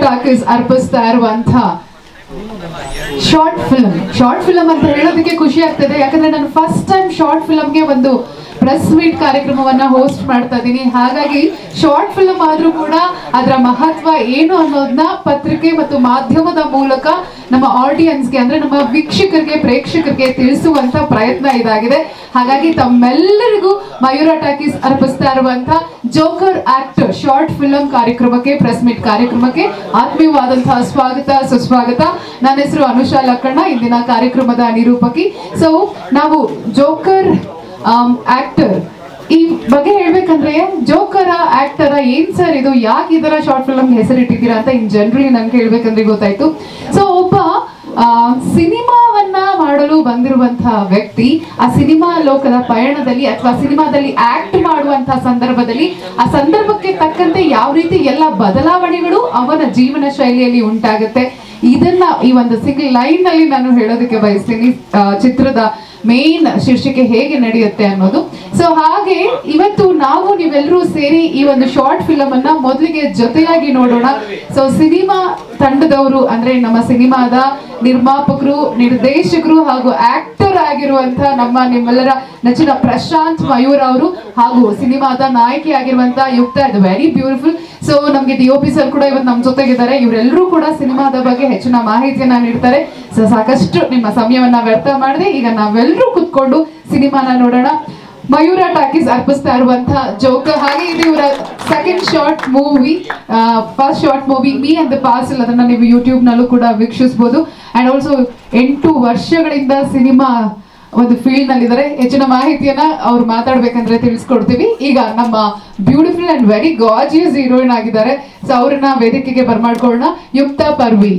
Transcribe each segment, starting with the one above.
Talkies ಅರ್ಪಿಸ್ತಾ ಇರುವಂತ short film short film ಅಂತ ಹೇಳೋದಕ್ಕೆ ಖುಷಿ ಆಗ್ತದೆ ಯಾಕಂದ್ರೆ ನಾನು ಫಸ್ಟ್ ಟೈಮ್ ಶಾರ್ಟ್ ಫಿಲ್ಮ್ಗೆ ಒಂದು ಪ್ರೆಸ್ ಮೀಟ್ ಕಾರ್ಯಕ್ರಮವನ್ನ ಹೋಸ್ಟ್ ಮಾಡ್ತಾ ಇದ್ದೀನಿ ಹಾಗಾಗಿ ಶಾರ್ಟ್ ಫಿಲ್ಮ್ ಆದ್ರೂ ಕೂಡ ಅದರ ಮಹತ್ವ ಏನು ಅನ್ನೋದನ್ನ ಪತ್ರಿಕೆ ಮತ್ತು ಮಾಧ್ಯಮದ ಮೂಲಕ ನಮ್ಮ ಆಡಿಯನ್ಸ್ಗೆ ಅಂದ್ರೆ ನಮ್ಮ ವೀಕ್ಷಕರಿಗೆ ಪ್ರೇಕ್ಷಕರಿಗೆ ತಿಳಿಸುವಂತ ಪ್ರಯತ್ನ ಇದಾಗಿದೆ ಹಾಗಾಗಿ ತಮ್ಮೆಲ್ಲರಿಗೂ ಮಯೂರ ಟಾಕೀಸ್ ಅರ್ಪಿಸ್ತಾ ಇರುವಂತ ಜೋಕರ್ ಆಕ್ಟರ್ ಶಾರ್ಟ್ ಫಿಲ್ಮ್ ಕಾರ್ಯಕ್ರಮಕ್ಕೆ ಪ್ರೆಸ್ ಮೀಟ್ ಕಾರ್ಯಕ್ರಮಕ್ಕೆ ಆತ್ಮೀಯವಾದಂತಹ ಸ್ವಾಗತ ಸುಸ್ವಾಗತ ನನ್ನ ಹೆಸರು ಅನುಷಾ ಲಕ್ಕಣ್ಣ ಇಂದಿನ ಕಾರ್ಯಕ್ರಮದ ನಿರೂಪಕಿ ಸೊ ನಾವು ಜೋಕರ್ ಆಕ್ಟರ್ ಈ ಬಗ್ಗೆ ಹೇಳ್ಬೇಕಂದ್ರೆ ಜೋಕರ ಆಕ್ಟರ ಏನ್ ಸರ್ ಇದು ಯಾಕೆ ಈ ತರ ಶಾರ್ಟ್ ಫಿಲ್ಮ್ ಹೆಸರಿಟ್ಟಿದ್ದೀರಾ ಅಂತ ಇನ್ ಜನರಲಿ ನಂಗೆ ಹೇಳ್ಬೇಕಂದ್ರೆ ಗೊತ್ತಾಯ್ತು ಸೊ ಒಬ್ಬ ಆ, ಸಿನಿಮಾವನ್ನ ಮಾಡಲು ಬಂದಿರುವಂತಹ ವ್ಯಕ್ತಿ ಆ ಸಿನಿಮಾ ಲೋಕದ ಪಯಣದಲ್ಲಿ ಅಥವಾ ಸಿನಿಮಾದಲ್ಲಿ ಆಕ್ಟ್ ಮಾಡುವಂತಹ ಸಂದರ್ಭದಲ್ಲಿ ಆ ಸಂದರ್ಭಕ್ಕೆ ತಕ್ಕಂತೆ ಯಾವ ರೀತಿ ಎಲ್ಲ ಬದಲಾವಣೆಗಳು ಅವನ ಜೀವನ ಶೈಲಿಯಲ್ಲಿ ಉಂಟಾಗುತ್ತೆ ಇದನ್ನ ಈ ಒಂದು ಸಿಂಗಲ್ ಲೈನ್ ನಲ್ಲಿ ನಾನು ಹೇಳೋದಕ್ಕೆ ಬಯಸ್ತೀನಿ ಆ, ಚಿತ್ರದ ಮೇನ್ ಶೀರ್ಷಿಕೆ ಹೇಗೆ ನಡೆಯುತ್ತೆ ಅನ್ನೋದು ಸೊ ಹಾಗೆ ಇವತ್ತು ನಾವು ನೀವೆಲ್ಲರೂ ಸೇರಿ ಈ ಒಂದು ಶಾರ್ಟ್ ಫಿಲಮ್ ಅನ್ನ ಮೊದಲಿಗೆ ಜೊತೆಯಾಗಿ ನೋಡೋಣ ಸೊ ಸಿನಿಮಾ ತಂಡದವರು ಅಂದ್ರೆ ನಮ್ಮ ಸಿನಿಮಾದ ನಿರ್ಮಾಪಕರು ನಿರ್ದೇಶಕರು ಹಾಗೂ ಆಕ್ಟರ್ ಆಗಿರುವಂತಹ ನಮ್ಮ ನಿಮ್ಮೆಲ್ಲರ ನೆಚ್ಚಿನ ಪ್ರಶಾಂತ್ ಮಯೂರ್ ಅವರು ಹಾಗೂ ಸಿನಿಮಾದ ನಾಯಕಿ ಆಗಿರುವಂತಹ ಯುಕ್ತ ಇದು ವೆರಿ ಬ್ಯೂಟಿಫುಲ್ ಸೊ ನಮ್ಗೆ ಡಿ ಒ ಪಿ ಸರ್ ಕೂಡ ಇವತ್ತು ನಮ್ಮ ಜೊತೆಗಿದ್ದಾರೆ ಇವರೆಲ್ಲರೂ ಕೂಡ ಸಿನಿಮಾದ ಬಗ್ಗೆ ಹೆಚ್ಚಿನ ಮಾಹಿತಿಯನ್ನ ನೀಡ್ತಾರೆ ಸೊ ಸಾಕಷ್ಟು ನಿಮ್ಮ ಸಮಯವನ್ನ ವ್ಯರ್ಥ ಮಾಡದೆ ಈಗ ನಾವೆಲ್ಲರೂ ಕುತ್ಕೊಂಡು ಸಿನಿಮಾನ ನೋಡೋಣ ಮಯೂರ ಟಾಕೀಸ್ ಅರ್ಪಿಸ್ತಾ ಇರುವಂತಹ ಜೋಕ ಹಾಗೆ ಇದು ಇವರ second short movie first short movie me and the parcel ಅದನ್ನ ನೀವು ಯೂಟ್ಯೂಬ್ ನಲ್ಲೂ ಕೂಡ ವೀಕ್ಷಿಸಬಹುದು ಅಂಡ್ ಆಲ್ಸೋ ಎಂಟು ವರ್ಷಗಳಿಂದ ಸಿನಿಮಾ ಒಂದು ಫೀಲ್ಡ್ ನಲ್ಲಿದ್ದಾರೆ ಹೆಚ್ಚಿನ ಮಾಹಿತಿಯನ್ನ ಅವ್ರು ಮಾತಾಡ್ಬೇಕಂದ್ರೆ ತಿಳಿಸ್ಕೊಡ್ತೀವಿ ಈಗ ನಮ್ಮ beautiful and very gorgeous heroine ಆಗಿದ್ದಾರೆ ಸೊ ಅವ್ರನ್ನ ವೇದಿಕೆಗೆ ಬರ್ಮಾಡ್ಕೊಳ್ಳೋಣ ಯುಕ್ತ ಪರ್ವಿ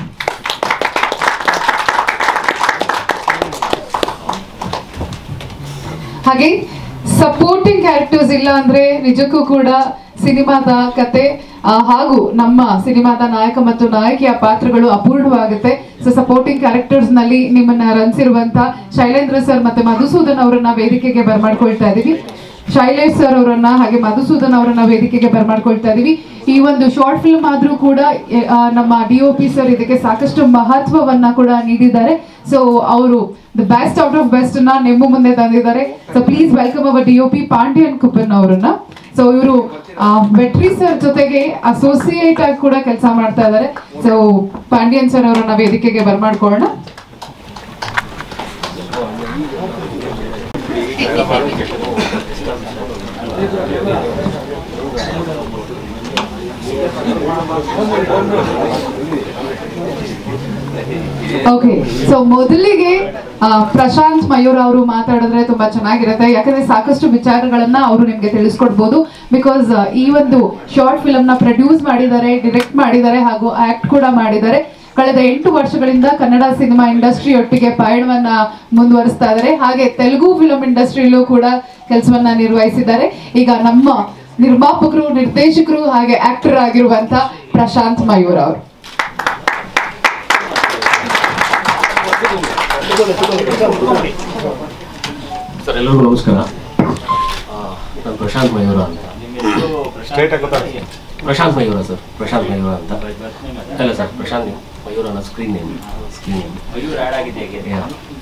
ಹಾಗೆ ಸಪೋರ್ಟಿಂಗ್ ಕ್ಯಾರೆಕ್ಟರ್ಸ್ ಇಲ್ಲ ಅಂದ್ರೆ ನಿಜಕ್ಕೂ ಕೂಡ ಸಿನಿಮಾದ ಕತೆ ಆ, ಹಾಗೂ ನಮ್ಮ ಸಿನಿಮಾದ ನಾಯಕ ಮತ್ತು ನಾಯಕಿಯ ಪಾತ್ರಗಳು ಅಪೂರ್ಣವಾಗುತ್ತೆ ಸೊ ಸಪೋರ್ಟಿಂಗ್ ಕ್ಯಾರೆಕ್ಟರ್ಸ್ ನಲ್ಲಿ ನಿಮ್ಮನ್ನ ರಂಜಿರುವಂತ ಶೈಲೇಂದ್ರ ಸರ್ ಮತ್ತೆ ಮಧುಸೂದನ್ ಅವರನ್ನ ವೇದಿಕೆಗೆ ಬರ್ಮಾಡ್ಕೊಳ್ತಾ ಇದೀವಿ ಶೈಲೇಶ್ ಸರ್ ಅವರನ್ನ ಹಾಗೆ ಮಧುಸೂದನ್ ಅವರನ್ನ ವೇದಿಕೆಗೆ ಬರ್ಮಾಡ್ಕೊಳ್ತಾ ಇದೀವಿ ಈ ಒಂದು ಶಾರ್ಟ್ ಫಿಲ್ಮ್ ಆದ್ರೂ ಕೂಡ ಎ, ಆ, ನಮ್ಮ ಡಿ ಒ ಪಿ ಸರ್ ಇದಕ್ಕೆ ಸಾಕಷ್ಟು ಮಹತ್ವವನ್ನ ಕೂಡ ನೀಡಿದ್ದಾರೆ ಸೊ ಅವರು the best out of best ನ ನಿಮ್ಮ ಮುಂದೆ ತಂದಿದ್ದಾರೆ so please welcome our D O P Pandyan Kuppan ಅವರನ್ನ ಸೊ ಇವರು ಬೆಟ್ರಿ ಸರ್ ಜೊತೆಗೆ ಅಸೋಸಿಯೇಟ್ ಆಗಿ ಕೂಡ ಕೆಲಸ ಮಾಡ್ತಾ ಇದ್ದಾರೆ ಸೊ ಪಾಂಡ್ಯನ್ ಸರ್ ಅವರನ್ನ ವೇದಿಕೆಗೆ ಬರ್ಮಾಡ್ಕೊಳ್ಳೋಣ ಓಕೆ ಸೊ ಮೊದಲಿಗೆ ಆ, ಪ್ರಶಾಂತ್ ಮಯೂರ್ ಅವರು ಮಾತಾಡಿದ್ರೆ ತುಂಬಾ ಚೆನ್ನಾಗಿರುತ್ತೆ ಯಾಕಂದ್ರೆ ಸಾಕಷ್ಟು ವಿಚಾರಗಳನ್ನ ಅವರು ನಿಮ್ಗೆ ತಿಳಿಸ್ಕೊಡ್ಬೋದು ಬಿಕಾಸ್ ಈ ಒಂದು ಶಾರ್ಟ್ ಫಿಲ್ಮ್ ನ ಪ್ರೊಡ್ಯೂಸ್ ಮಾಡಿದ್ದಾರೆ ಡಿರೆಕ್ಟ್ ಮಾಡಿದ್ದಾರೆ ಹಾಗೂ ಆಕ್ಟ್ ಕೂಡ ಮಾಡಿದ್ದಾರೆ ಕಳೆದ ಎಂಟು ವರ್ಷಗಳಿಂದ ಕನ್ನಡ ಸಿನಿಮಾ ಇಂಡಸ್ಟ್ರಿ ಒಟ್ಟಿಗೆ ಪಯಣವನ್ನ ಮುಂದುವರಿಸ್ತಾ ಇದ್ದಾರೆ ಹಾಗೆ ತೆಲುಗು ಫಿಲ್ಮ್ ಇಂಡಸ್ಟ್ರಿಯಲ್ಲೂ ಕೂಡ ಕೆಲಸವನ್ನ ನಿರ್ವಹಿಸಿದ್ದಾರೆ ಈಗ ನಮ್ಮ ನಿರ್ಮಾಪಕರು ನಿರ್ದೇಶಕರು ಹಾಗೆ ಆಕ್ಟರ್ ಆಗಿರುವಂತ ಪ್ರಶಾಂತ್ ಮಯೂರ್ ಅವರು ಸರ್ ಎಲ್ಲರಿಗೂ ನಮಸ್ಕಾರ ಆ, ನಾನು ಪ್ರಶಾಂತ್ ಮಯೂರ ಅಂತ ಪ್ರಶಾಂತ್ ಮಯೂರ ಸರ್ ಪ್ರಶಾಂತ್ ಮಯೂರ ಅಂತ ಅಲ್ಲ ಸರ್ ಪ್ರಶಾಂತ್ ಮಯೂರ ಅನ್ನೋ screen name screen name Mayur add ಆಗಿದೆ ಹೇಗೆ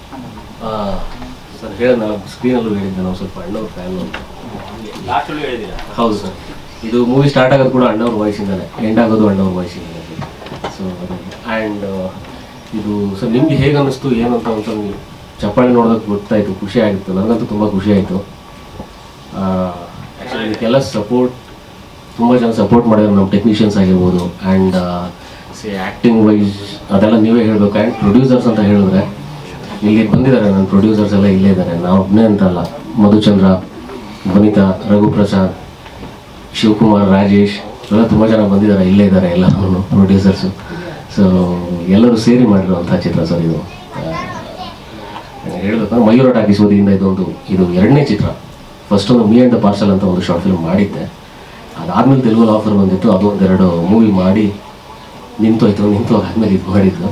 ಸರ್ ಹೇಳಿದ್ನಲ್ಲ ಸ್ಕ್ರೀನಲ್ಲೂ ಹೇಳಿದ್ದೆ ನಾವು ಸ್ವಲ್ಪ ಅಣ್ಣವ್ರ ಫ್ಯಾನ್ ಅಂತ ಲಾಸ್ಟಲ್ಲೂ ಹೇಳಿದ್ದೀರಾ ಹೌದು ಸರ್ ಇದು ಮೂವಿ ಸ್ಟಾರ್ಟ್ ಆಗೋದು ಕೂಡ ಅಣ್ಣವ್ರ ವಾಯ್ಸಿಂದಲೇ ಎಂಡ್ ಆಗೋದು ಅಣ್ಣವ್ರ ವಾಯ್ಸಿಂದಲೇ ಸೊ ಆ್ಯಂಡ್ ಇದು ಸರ್ ನಿಮ್ಗೆ ಹೇಗೆ ಅನ್ನಿಸ್ತು ಏನು ಅಂತ ಒಂದು ಸ್ವಲ್ಪ ಚಪ್ಪಾಳೆ ನೋಡೋದಕ್ಕೆ ಗೊತ್ತಾಯಿತು ಖುಷಿ ಆಗಿತ್ತು ನನಗಂತೂ ತುಂಬ ಖುಷಿ ಆಯಿತು ಆ್ಯಕ್ಚುಲಿ ಇದಕ್ಕೆಲ್ಲ ಸಪೋರ್ಟ್ ತುಂಬ ಜನ ಸಪೋರ್ಟ್ ಮಾಡಿದ್ರು ನಮ್ಮ ಟೆಕ್ನಿಷಿಯನ್ಸ್ ಆಗಿರ್ಬೋದು ಆ್ಯಂಡ್ ಸಿ ಆ್ಯಕ್ಟಿಂಗ್ ವೈಸ್ ಅದೆಲ್ಲ ನೀವೇ ಹೇಳಬೇಕು ಆ್ಯಂಡ್ ಪ್ರೊಡ್ಯೂಸರ್ಸ್ ಅಂತ ಹೇಳಿದ್ರೆ ಇಲ್ಲಿ ಬಂದಿದ್ದಾರೆ ನನ್ನ ಪ್ರೊಡ್ಯೂಸರ್ಸ್ ಎಲ್ಲ ಇಲ್ಲೇ ಇದ್ದಾರೆ ನಾವು ಒಬ್ಬನೇ ಅಂತ ಅಲ್ಲ ಮಧುಚಂದ್ರ ವನಿತಾ ರಘುಪ್ರಸಾದ್ ಶಿವಕುಮಾರ್ ರಾಜೇಶ್ ಎಲ್ಲ ತುಂಬ ಜನ ಬಂದಿದ್ದಾರೆ ಇಲ್ಲೇ ಇದ್ದಾರೆ ಎಲ್ಲ ಪ್ರೊಡ್ಯೂಸರ್ಸು ಸೊ ಎಲ್ಲರೂ ಸೇರಿ ಮಾಡಿರುವಂಥ ಚಿತ್ರ ಸರ್ ಇದು ಹೇಳ್ಬೇಕಂದ್ರೆ ಮಯೂರ ಟಾಕೀಸ್ ವತಿಯಿಂದ ಇದೊಂದು ಇದು ಎರಡನೇ ಚಿತ್ರ ಫಸ್ಟ್ ಒಂದು ಮೀ ಆ್ಯಂಡ್ ದ ಪಾರ್ಸಲ್ ಅಂತ ಒಂದು ಶಾರ್ಟ್ ಫಿಲ್ಮ್ ಮಾಡಿದ್ದೆ ಅದಾದ್ಮೇಲೆ ತೆಲುಗಲ್ಲಿ ಆಫರ್ ಬಂದಿತ್ತು ಅದು ಒಂದೆರಡು ಮೂವಿ ಮಾಡಿ ನಿಂತೋಯ್ತು ನಿಂತು ಆದ್ಮೇಲೆ ಇದು ಮಾಡಿದ್ದು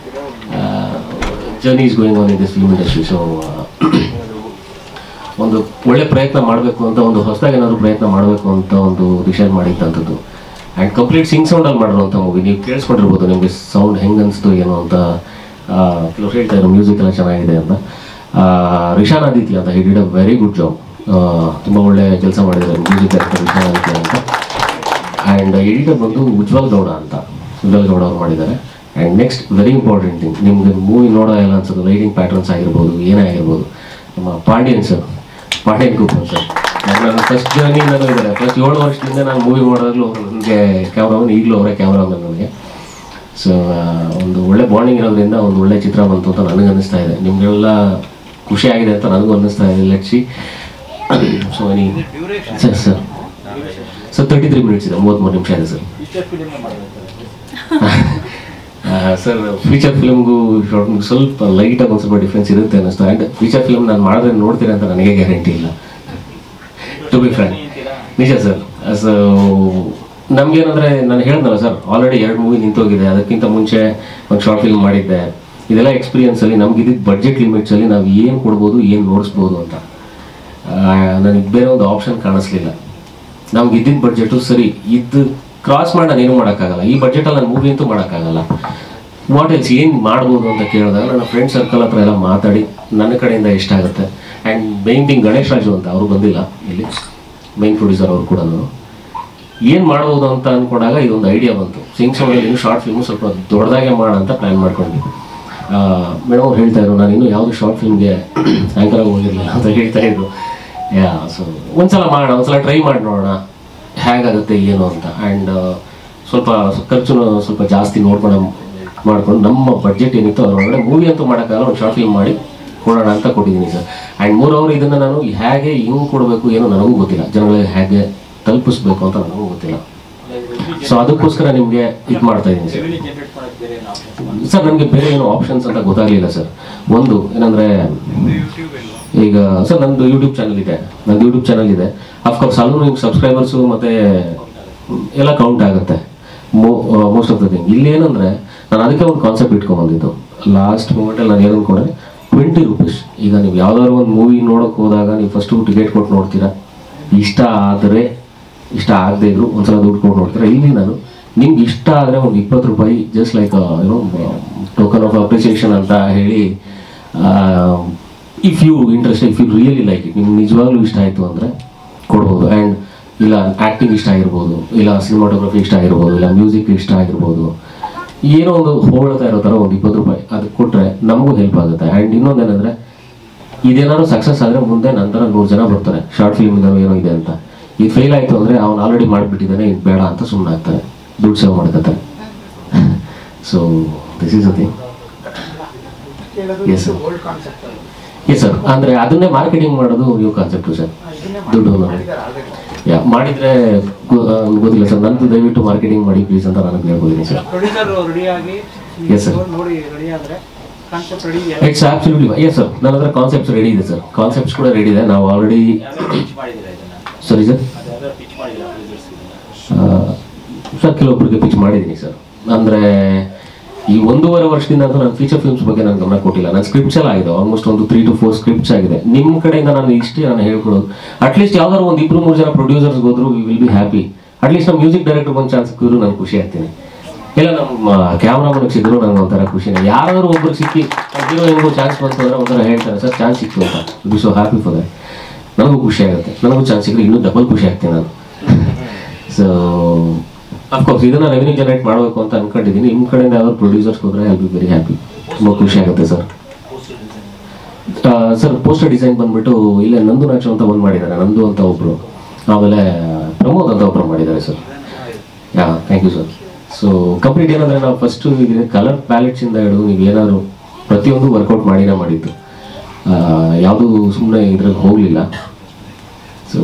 journey is going on in this film industry so ಒಂದು ಒಳ್ಳೆ ಪ್ರಯತ್ನ ಮಾಡಬೇಕು ಅಂತ ಒಂದು ಹೊಸದಾಗಿ ಏನಾದರೂ ಪ್ರಯತ್ನ ಮಾಡಬೇಕು ಅಂತ ಒಂದು ಡಿಸೈಡ್ ಮಾಡಿದ್ದಂಥದ್ದು ಆ್ಯಂಡ್ ಕಂಪ್ಲೀಟ್ ಸಿಂಗ್ ಸೌಂಡಲ್ಲಿ ಮಾಡಿರುವಂಥ ಮೂವಿ ನೀವು ಕೇಳಿಸ್ಕೊಂಡಿರ್ಬೋದು ನಿಮಗೆ ಸೌಂಡ್ ಹೆಂಗೆ ಅನಿಸ್ತು ಏನು ಅಂತ ಆ, ಕೆಲವ್ರು ಹೇಳ್ತಾ ಇದ್ರು ಮ್ಯೂಸಿಕ್ ಎಲ್ಲ ಚೆನ್ನಾಗಿದೆ ಅಂತ ಆ, ರಿಷಾನ್ ಆದಿತ್ಯ ಅಂತ he did a very good job ತುಂಬ ಒಳ್ಳೆ ಕೆಲಸ ಮಾಡಿದ್ದಾರೆ ಮ್ಯೂಸಿಕ್ ಡೈರೆಕ್ಟರ್ ರಿಷಾನ್ ಆದಿತ್ಯ ಅಂತ ಆ್ಯಂಡ್ ಎಡಿಟರ್ ಬಂದು ಉಜ್ವಲ್ ಗೌಡ ಅಂತ ಉಜ್ವಲ್ ಗೌಡ ಅವ್ರು ಮಾಡಿದ್ದಾರೆ and next very important thing ನಿಮ್ಗೆ ಮೂವಿ ನೋಡೋ ಎಲ್ಲ ಅನ್ಸೋದು ಲೈಟಿಂಗ್ ಪ್ಯಾಟರ್ನ್ಸ್ ಆಗಿರ್ಬೋದು ಏನೇ ಆಗಿರ್ಬೋದು ನಮ್ಮ ಪಾಂಡ್ಯನ್ ಸರ್ ಪಾಂಡ್ಯನ್ ಕೂಪನ್ ಸರ್ ನನ್ನ ಫಸ್ಟ್ ಜರ್ನಿಯಿಂದಲೂ ಇದ್ದಾರೆ ಫಸ್ಟ್ ಏಳು ವರ್ಷದಿಂದ ನಾನು ಮೂವಿ ಮಾಡೋದಾಗಲೂ ನನಗೆ ಕ್ಯಾಮ್ರಾಮನ್ ಈಗಲೂ ಅವರೇ ಕ್ಯಾಮ್ರಾಮನ್ ನನಗೆ ಸೊ ಒಂದು ಒಳ್ಳೆ ಬಾಂಡಿಂಗ್ ಇರೋದ್ರಿಂದ ಒಂದು ಒಳ್ಳೆ ಚಿತ್ರ ಬಂತು ಅಂತ ನನಗೆ ಅನ್ನಿಸ್ತಾ ಇದೆ ನಿಮಗೆಲ್ಲ ಖುಷಿ ಆಗಿದೆ ಅಂತ ನನಗೂ ಅನ್ನಿಸ್ತಾ ಇದೆ ಲೆಟ್ಸಿ ಸೊ ನೀ sir sir sir thirty three minutes ಇದೆ ಮೂವತ್ತ್ಮೂರು ನಿಮಿಷ ಇದೆ ಸರ್ ಸರ್ ಫೀಚರ್ ಫಿಲ್ಮ್ಗೂ ಶಾರ್ಟ್ಗೂ ಸ್ವಲ್ಪ ಲೈಟಾಗಿ ಒಂದು ಸ್ವಲ್ಪ ಡಿಫ್ರೆನ್ಸ್ ಇರುತ್ತೆ ಅನ್ನಿಸ್ತು ಆ್ಯಂಡ್ ಫೀಚರ್ ಫಿಲ್ಮ್ ನಾನು ಮಾಡಿದ್ರೆ ನೋಡ್ತೀರಾ ಅಂತ ನನಗೆ ಗ್ಯಾರಂಟಿ ಇಲ್ಲ ಟು ಬಿ ಫ್ರೆಂಡ್ ನಿಜ ಸರ್ ಸೊ ನಮ್ಗೇನಂದ್ರೆ ನಾನು ಹೇಳಿದ್ನಲ್ಲ ಸರ್ ಆಲ್ರೆಡಿ ಎರಡು ಮೂವಿ ನಿಂತೋಗಿದೆ ಅದಕ್ಕಿಂತ ಮುಂಚೆ ಒಂದು ಶಾರ್ಟ್ ಫಿಲ್ಮ್ ಮಾಡಿದ್ದೆ ಇದೆಲ್ಲ ಎಕ್ಸ್ಪೀರಿಯನ್ಸಲ್ಲಿ ನಮ್ಗೆ ಇದ್ದಿದ್ದು ಬಡ್ಜೆಟ್ ಲಿಮಿಟ್ಸಲ್ಲಿ ನಾವು ಏನು ಕೊಡ್ಬೋದು ಏನು ನೋಡಿಸ್ಬೋದು ಅಂತ ನನಗೆ ಬೇರೆ ಒಂದು ಆಪ್ಷನ್ ಕಾಣಿಸ್ಲಿಲ್ಲ ನಮ್ಗೆ ಇದ್ದಿದ್ದ ಬಡ್ಜೆಟು ಸರಿ ಇದು ಕ್ರಾಸ್ ಮಾಡಿ ನಾನು ಏನು ಮಾಡೋಕ್ಕಾಗಲ್ಲ ಈ ಬಡ್ಜೆಟಲ್ಲಿ ನಾನು ಮೂವಿ ಅಂತೂ ಮಾಡೋಕ್ಕಾಗಲ್ಲ ವಾಟ್ ಎಲ್ಸ್ ಏನು ಮಾಡ್ಬೋದು ಅಂತ ಕೇಳಿದಾಗ ನನ್ನ ಫ್ರೆಂಡ್ ಸರ್ಕಲ್ ಹತ್ರ ಎಲ್ಲ ಮಾತಾಡಿ ನನ್ನ ಕಡೆಯಿಂದ ಎಷ್ಟಾಗುತ್ತೆ and main thing Ganesh Raju ಅಂತ ಅವರು ಬಂದಿಲ್ಲ ಇಲ್ಲಿ ಮೈನ್ ಪ್ರೊಡ್ಯೂಸರ್ ಅವರು ಕೂಡ ಏನು ಮಾಡ್ಬೋದು ಅಂತ ಅಂದ್ಕೊಂಡಾಗ ಇದೊಂದು ಐಡಿಯಾ ಬಂತು ಸಿಂಗ್ ಸೌಂಡಲ್ಲಿ ಇನ್ನು ಶಾರ್ಟ್ ಫಿಲ್ಮು ಸ್ವಲ್ಪ ದೊಡ್ಡದಾಗೆ ಮಾಡ ಅಂತ ಪ್ಲ್ಯಾನ್ ಮಾಡ್ಕೊಂಡ್ವಿ ಮೇಡಮ್ ಅವ್ರು ಹೇಳ್ತಾ ಇದ್ರು ನಾನು ಇನ್ನೂ ಯಾವುದು ಶಾರ್ಟ್ ಫಿಲ್ಮ್ಗೆ ಆ್ಯಂಕರ್ ಆಗಿ ಹೋಗಿರಲಿಲ್ಲ ಅಂತ ಹೇಳ್ತಾ ಇದ್ರು ಯಾ ಸೊ ಒಂದ್ಸಲ ಮಾಡೋಣ ಒಂದ್ಸಲ ಟ್ರೈ ಮಾಡಿ ನೋಡೋಣ ಹೇಗಾಗುತ್ತೆ ಏನು ಅಂತ ಆ್ಯಂಡ್ ಸ್ವಲ್ಪ ಖರ್ಚು ಸ್ವಲ್ಪ ಜಾಸ್ತಿ ನೋಡ್ಕೊಂಡು ಮಾಡ್ಕೊಂಡು ನಮ್ಮ ಬಡ್ಜೆಟ್ ಏನಿತ್ತು ಅದರೊಳಗಡೆ ಮೂವಿ ಅಂತೂ ಮಾಡೋಕ್ಕಾಗಲ್ಲ ಒಂದು ಶಾರ್ಟ್ ಫಿಲ್ಮ್ ಮಾಡಿ ಕೊಡೋಣ ಅಂತ ಕೊಟ್ಟಿದ್ದೀನಿ ಸರ್ ಆ್ಯಂಡ್ ಮೂರು ಅವರು ಇದನ್ನು ನಾನು ಹೇಗೆ ಹಿಂಗೆ ಕೊಡಬೇಕು ಏನೋ ನನಗೂ ಗೊತ್ತಿಲ್ಲ ಜನಗಳಿಗೆ ಹೇಗೆ ತಲುಪಿಸ್ಬೇಕು ಅಂತ ನನಗೂ ಗೊತ್ತಿಲ್ಲ ಸೊ ಅದಕ್ಕೋಸ್ಕರ ನಿಮಗೆ ಇದು ಮಾಡ್ತಾ ಇದ್ದೀನಿ ಸರ್ ಜನರೇಟ್ ಮಾಡೋಕ್ಕೆ ಬೇರೆ ಏನು ಆಪ್ಷನ್ಸ್ ಸರ್ ನನಗೆ ಬೇರೆ ಏನು ಆಪ್ಷನ್ಸ್ ಅಂತ ಗೊತ್ತಾಗಲಿಲ್ಲ ಸರ್ ಒಂದು ಏನಂದರೆ ಈಗ ಸರ್ ನಂದು ಯೂಟ್ಯೂಬ್ ಚಾನಲ್ ಇದೆ ನಂದು ಯೂಟ್ಯೂಬ್ ಚಾನಲ್ ಇದೆ ಅಫ್ಕೋರ್ಸ್ ಅಲ್ಲೂ ನಿಮ್ಗೆ ಸಬ್ಸ್ಕ್ರೈಬರ್ಸು ಮತ್ತು ಎಲ್ಲ ಕೌಂಟ್ ಆಗುತ್ತೆ ಮೋಸ್ಟ್ ಆಫ್ ದ ಥಿಂಗ್ ಇಲ್ಲಿ ಏನಂದರೆ ನಾನು ಅದಕ್ಕೆ ಒಂದು ಕಾನ್ಸೆಪ್ಟ್ ಇಟ್ಕೊಂಡ್ಬಂದಿದ್ದು ಲಾಸ್ಟ್ ಮೂಮೆಂಟಲ್ಲಿ ನಾನು ಏನು ಅನ್ಕೊಂಡೆ ಟ್ವೆಂಟಿ ರುಪೀಸ್ ಈಗ ನೀವು ಯಾವ್ದಾದ್ರು ಒಂದು ಮೂವಿ ನೋಡೋಕೆ ಹೋದಾಗ ನೀವು ಫಸ್ಟು ಟಿಕೆಟ್ ಕೊಟ್ಟು ನೋಡ್ತೀರಾ ಇಷ್ಟ ಆದರೆ ಇಷ್ಟ ಆಗದೆ ಇದ್ರು ಒಂದ್ಸಲ ದುಡ್ಡು ಕೊಟ್ಟು ನೋಡ್ತೀರಾ ಇಲ್ಲಿ ನಾನು ನಿಮ್ಗೆ ಇಷ್ಟ ಆದರೆ ಒಂದು ಇಪ್ಪತ್ತು ರೂಪಾಯಿ ಜಸ್ಟ್ ಲೈಕ್ ಏನೋ ಟೋಕನ್ ಆಫ್ ಅಪ್ರಿಸಿಯೇಷನ್ ಅಂತ ಹೇಳಿ if you interest if you really like it ನಿಮ್ಗೆ ನಿಜವಾಗ್ಲೂ ಇಷ್ಟ ಆಯಿತು ಅಂದರೆ ಕೊಡ್ಬೋದು ಆ್ಯಂಡ್ ಇಲ್ಲ ಆ್ಯಕ್ಟಿಂಗ್ ಇಷ್ಟ ಆಗಿರ್ಬೋದು ಇಲ್ಲ ಸಿನಿಮಾಟೋಗ್ರಫಿ ಇಷ್ಟ ಆಗಿರ್ಬೋದು ಇಲ್ಲ ಮ್ಯೂಸಿಕ್ ಇಷ್ಟ ಆಗಿರ್ಬೋದು ಏನೋ ಒಂದು ಹೋಳ್ತಾ ಇರೋ ಥರ ಒಂದು ಇಪ್ಪತ್ತು ರೂಪಾಯಿ ಅದಕ್ಕೆ ಕೊಟ್ಟರೆ ನಮಗೂ ಹೆಲ್ಪ್ ಆಗುತ್ತೆ ಆ್ಯಂಡ್ ಇನ್ನೊಂದೇನೆಂದರೆ ಇದೇನಾದ್ರು ಸಕ್ಸಸ್ ಆದರೆ ಮುಂದೆ ನಂತರ ನೂರು ಜನ ಬರ್ತಾರೆ ಶಾರ್ಟ್ ಫಿಲ್ಮಿಂದನೂ ಏನೋ ಇದೆ ಅಂತ ಇದು ಫೇಲ್ ಆಯಿತು ಅಂದರೆ ಅವ್ನು ಆಲ್ರೆಡಿ ಮಾಡಿಬಿಟ್ಟಿದ್ದಾನೆ ಇದು ಬೇಡ ಅಂತ ಸುಮ್ಮನೆ ಆಗ್ತಾರೆ ದುಡ್ಡು ಸೇವ್ ಮಾಡ್ಕೊತಾರೆ so this is a thing yes sir yes sir ಅಂದರೆ ಅದನ್ನೇ ಮಾರ್ಕೆಟಿಂಗ್ ಮಾಡೋದು ನ್ಯೂ ಕಾನ್ಸೆಪ್ಟು ಸರ್ ದುಡ್ಡು ಯಾ ಮಾಡಿದರೆ ಗೊತ್ತಿಲ್ಲ ಸರ್ ನಂದು ದಯವಿಟ್ಟು ಮಾರ್ಕೆಟಿಂಗ್ ಮಾಡಿ ಪ್ಲೀಸ್ ಅಂತ ನನಗೆ ಹೇಳ್ಬೋದಿನಿ ಸರ್ ಪ್ರೊಡ್ಯೂಸರ್ ರೆಡಿ ಆಗಿ Yes, sir. ನೋಡಿ ರೆಡಿ ಆದ್ರೆ concept ready it's absolutely yes sir ನನ್ನ ಹತ್ರ ಕಾನ್ಸೆಪ್ಟ್ಸ್ ರೆಡಿ ಇದೆ ಸರ್ ಕಾನ್ಸೆಪ್ಟ್ಸ್ ಕೂಡ ರೆಡಿ ಇದೆ ನಾವು ಆಲ್ರೆಡಿ ಯಾವ್ಯಾವ ಪಿಚ್ ಮಾಡಿದ್ದೀರಾ ಇದನ್ನ ಸರಿ ಸರ್ ಅದು ಯಾವ್ಯಾವ ಪಿಚ್ ಮಾಡಿದ್ದೀರಾ ಪ್ರೊಡ್ಯೂಸರ್ಸ್ ಸರ್ ಕೆಲವೊಬ್ಬರಿಗೆ ಪಿಚ್ ಮಾಡಿದ್ದೀನಿ ಸರ್ ಅಂದರೆ ಈ ಒಂದೂವರೆ ವರ್ಷದಿಂದ ಅಂತೂ ನಾನು ಫೀಚರ್ ಫಿಲ್ಮ್ಸ್ ಬಗ್ಗೆ ನಾನು ಗಮನ ಕೊಟ್ಟಿಲ್ಲ ನನ್ನ ಸ್ಕ್ರಿಪ್ಟ್ಸ್ ಎಲ್ಲ ಆಗಿದೆ ಆಲ್ಮೋಸ್ಟ್ ಒಂದು ತ್ರೀ ಟು ಫೋರ್ ಸ್ಕ್ರಿಪ್ಟ್ಸ್ ಆಗಿದೆ ನಿಮ್ಮ ಕಡೆಯಿಂದ ನಾನು ಇಷ್ಟೇ ನಾನು ಹೇಳ್ಕೊಡೋದು ಅಟ್ಲೀಸ್ಟ್ ಯಾವ್ದಾದ್ರು ಒಂದು ಇಬ್ರು ಮೂರು ಜನ ಪ್ರೊಡ್ಯೂಸರ್ಸ್ ಹೋದ್ರು we will be happy at least ನಮ್ಮ ಮ್ಯೂಸಿಕ್ ಡೈರೆಕ್ಟರ್ ಬಂದು ಚಾನ್ಸ್ ಸಿಕ್ಕಿದ್ರು ನಾನು ಖುಷಿ ಆಗ್ತೀನಿ ಇಲ್ಲ ನಮ್ಮ ಕ್ಯಾಮ್ರಾಮನ್ಗೆ ಸಿಕ್ಕರು ನನಗೆ ಒಂಥರ ಖುಷಿನೇ ಯಾರಾದ್ರೂ ಒಬ್ರಿಗೆ ಸಿಕ್ಕಿ ಹೀರೋಯಿನ್ಗೂ ಚಾನ್ಸ್ ಬಂತು ಅಂದ್ರೆ ಒಂಥರ ಹೇಳ್ತಾರೆ ಸರ್ ಚಾನ್ಸ್ ಸಿಕ್ತು ಅಂತ be so happy for that ನನಗೂ ಖುಷಿ ಆಗುತ್ತೆ ನನಗೂ ಚಾನ್ಸ್ ಸಿಕ್ಕರೆ ಇನ್ನೂ ಡಬಲ್ ಖುಷಿ ಆಗ್ತೀನಿ ನಾನು ಸೊ ಅಫ್ಕೋರ್ಸ್ ಇದನ್ನ ರೆವೆನ್ಯೂ ಜನರೇಟ್ ಮಾಡಬೇಕು ಅಂತ ಅನ್ಕೊಂಡಿದ್ದೀನಿ ನಿಮ್ಮ ಕಡೆಯಿಂದ ಯಾವ್ದಾದ್ರು ಪ್ರೊಡ್ಯೂಸರ್ಸ್ ಹೋದ್ರೆ ಐ ಬಿ ವೆರಿ ಹ್ಯಾಪಿ ತುಂಬ ಖುಷಿ ಆಗುತ್ತೆ ಸರ್ ಸರ್ ಪೋಸ್ಟರ್ ಡಿಸೈನ್ ಬಂದ್ಬಿಟ್ಟು ಇಲ್ಲೇ ನಂದು ನಾಚು ಅಂತ ಒಂದು ಮಾಡಿದ್ದಾರೆ ನಂದು ಅಂತ ಒಬ್ರು ಆಮೇಲೆ ಪ್ರಮೋದ್ ಅಂತ ಒಬ್ರು ಮಾಡಿದ್ದಾರೆ sir yeah thank you sir so complete ಏನಂದ್ರೆ ನಾವು ಫಸ್ಟ್ ಈಗ ಕಲರ್ ಪ್ಯಾಲೆಟ್ಸ್ ಇಂದ ಹಿಡಿದು ನೀವು ಏನಾದ್ರು ಪ್ರತಿಯೊಂದು ವರ್ಕೌಟ್ ಮಾಡಿನೇ ಮಾಡಿದ್ದು ಯಾವುದು ಸುಮ್ಮನೆ ಇದ್ರಾಗ ಹೋಗಲಿಲ್ಲ ಸೊ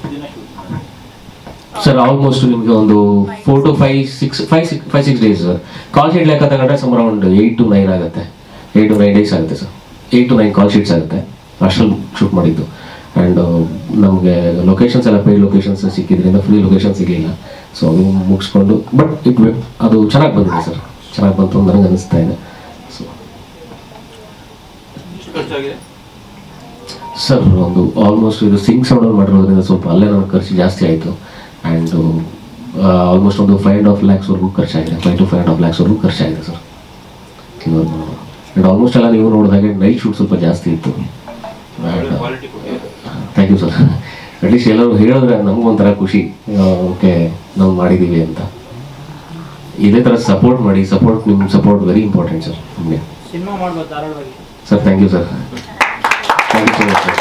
ಸರ್ ಆಲ್ಮೋಸ್ಟ್ ನಿಮಗೆ ಒಂದು four to five six five six five six days sir call sheet ಲೆಕ್ಕ ತಗೊಂಡ್ರೆ some around eight to nine ಆಗುತ್ತೆ ಏಯ್ಟ್ ಟು ನೈನ್ ಡೇಸ್ ಆಗುತ್ತೆ sir eight to nine call sheets ಆಗುತ್ತೆ ಅಷ್ಟರಲ್ಲಿ ಶೂಟ್ ಮಾಡಿದ್ದು and ನಮಗೆ ಲೊಕೇಶನ್ಸ್ ಎಲ್ಲ ಪೇಯ್ಡ್ ಲೊಕೇಶನ್ಸ್ ಸಿಕ್ಕಿದ್ರಿಂದ ಫ್ರೀ ಲೊಕೇಶನ್ ಸಿಗಲಿಲ್ಲ ಸೊ ಅದು ಮುಗಿಸ್ಕೊಂಡು ಬಟ್ ಇಟ್ ಅದು ಚೆನ್ನಾಗಿ ಬಂದಿದೆ ಸರ್ ಚೆನ್ನಾಗಿ ಬಂತು ಅಂತ ನನಗೆ ಅನಿಸ್ತಾ ಇದೆ ಸೊ ಎಷ್ಟು ಖರ್ಚಾಗಿದೆ ಸರ್ ಒಂದು ಆಲ್ಮೋಸ್ಟ್ ಇದು ಸಿಂಗ್ ಸೌಂಡಲ್ಲಿ ಮಾಡಿರೋದ್ರಿಂದ ಸ್ವಲ್ಪ ಅಲ್ಲೇ ನನಗೆ ಖರ್ಚು ಜಾಸ್ತಿ ಆಯಿತು ಆ್ಯಂಡ್ ಆಲ್ಮೋಸ್ಟ್ ಒಂದು ಫೈವ್ ಆ್ಯಂಡ್ ಹಾಫ್ ಲ್ಯಾಕ್ಸ್ವರೆಗೂ ಖರ್ಚಾಗಿದೆ five to five and half ಲ್ಯಾಕ್ಸ್ವರೆಗೂ ಖರ್ಚಾಗಿದೆ ಸರ್ ಇವಾಗ ಆ್ಯಂಡ್ ಆಲ್ಮೋಸ್ಟ್ ಎಲ್ಲ ನೀವು ನೋಡಿದಾಗೆ ನೈಟ್ ಶೂಟ್ ಸ್ವಲ್ಪ ಜಾಸ್ತಿ ಇತ್ತು ಥ್ಯಾಂಕ್ ಯು ಸರ್ ಅಟ್ಲೀಸ್ಟ್ ಎಲ್ಲರೂ ಹೇಳಿದ್ರೆ ನಮಗೊಂಥರ ಖುಷಿ ಓಕೆ ನಾವು ಮಾಡಿದ್ದೀವಿ ಅಂತ ಇದೇ ಥರ ಸಪೋರ್ಟ್ ಮಾಡಿ ಸಪೋರ್ಟ್ ನಿಮ್ಮ ಸಪೋರ್ಟ್ ವೆರಿ ಇಂಪಾರ್ಟೆಂಟ್ ಸರ್ ನಿಮಗೆ ಸಿನಿಮಾ ಮಾಡ್ಬೋದು ಧಾರಾಳವಾಗಿ sir thank you sir thank you so much sir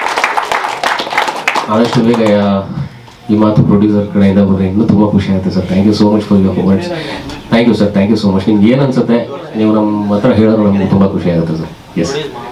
ಆದಷ್ಟು ಬೇಗ ಯಾ- ಈ ಮಾತು ಪ್ರೊಡ್ಯೂಸರ್ ಕಡೆಯಿಂದ ಬಂದರೆ ಇನ್ನೂ ತುಂಬ ಖುಷಿ ಆಗುತ್ತೆ sir thank you so much for your comments thank you sir thank you so much ನಿಮ್ಗೆ ಏನು ಅನ್ಸುತ್ತೆ ನೀವು ನಮ್ಮ ಹತ್ರ ಹೇಳಿದ್ರೆ ನಮ್ಗೆ ತುಂಬ ಖುಷಿ ಆಗುತ್ತೆ ಸರ್ ಎಸ್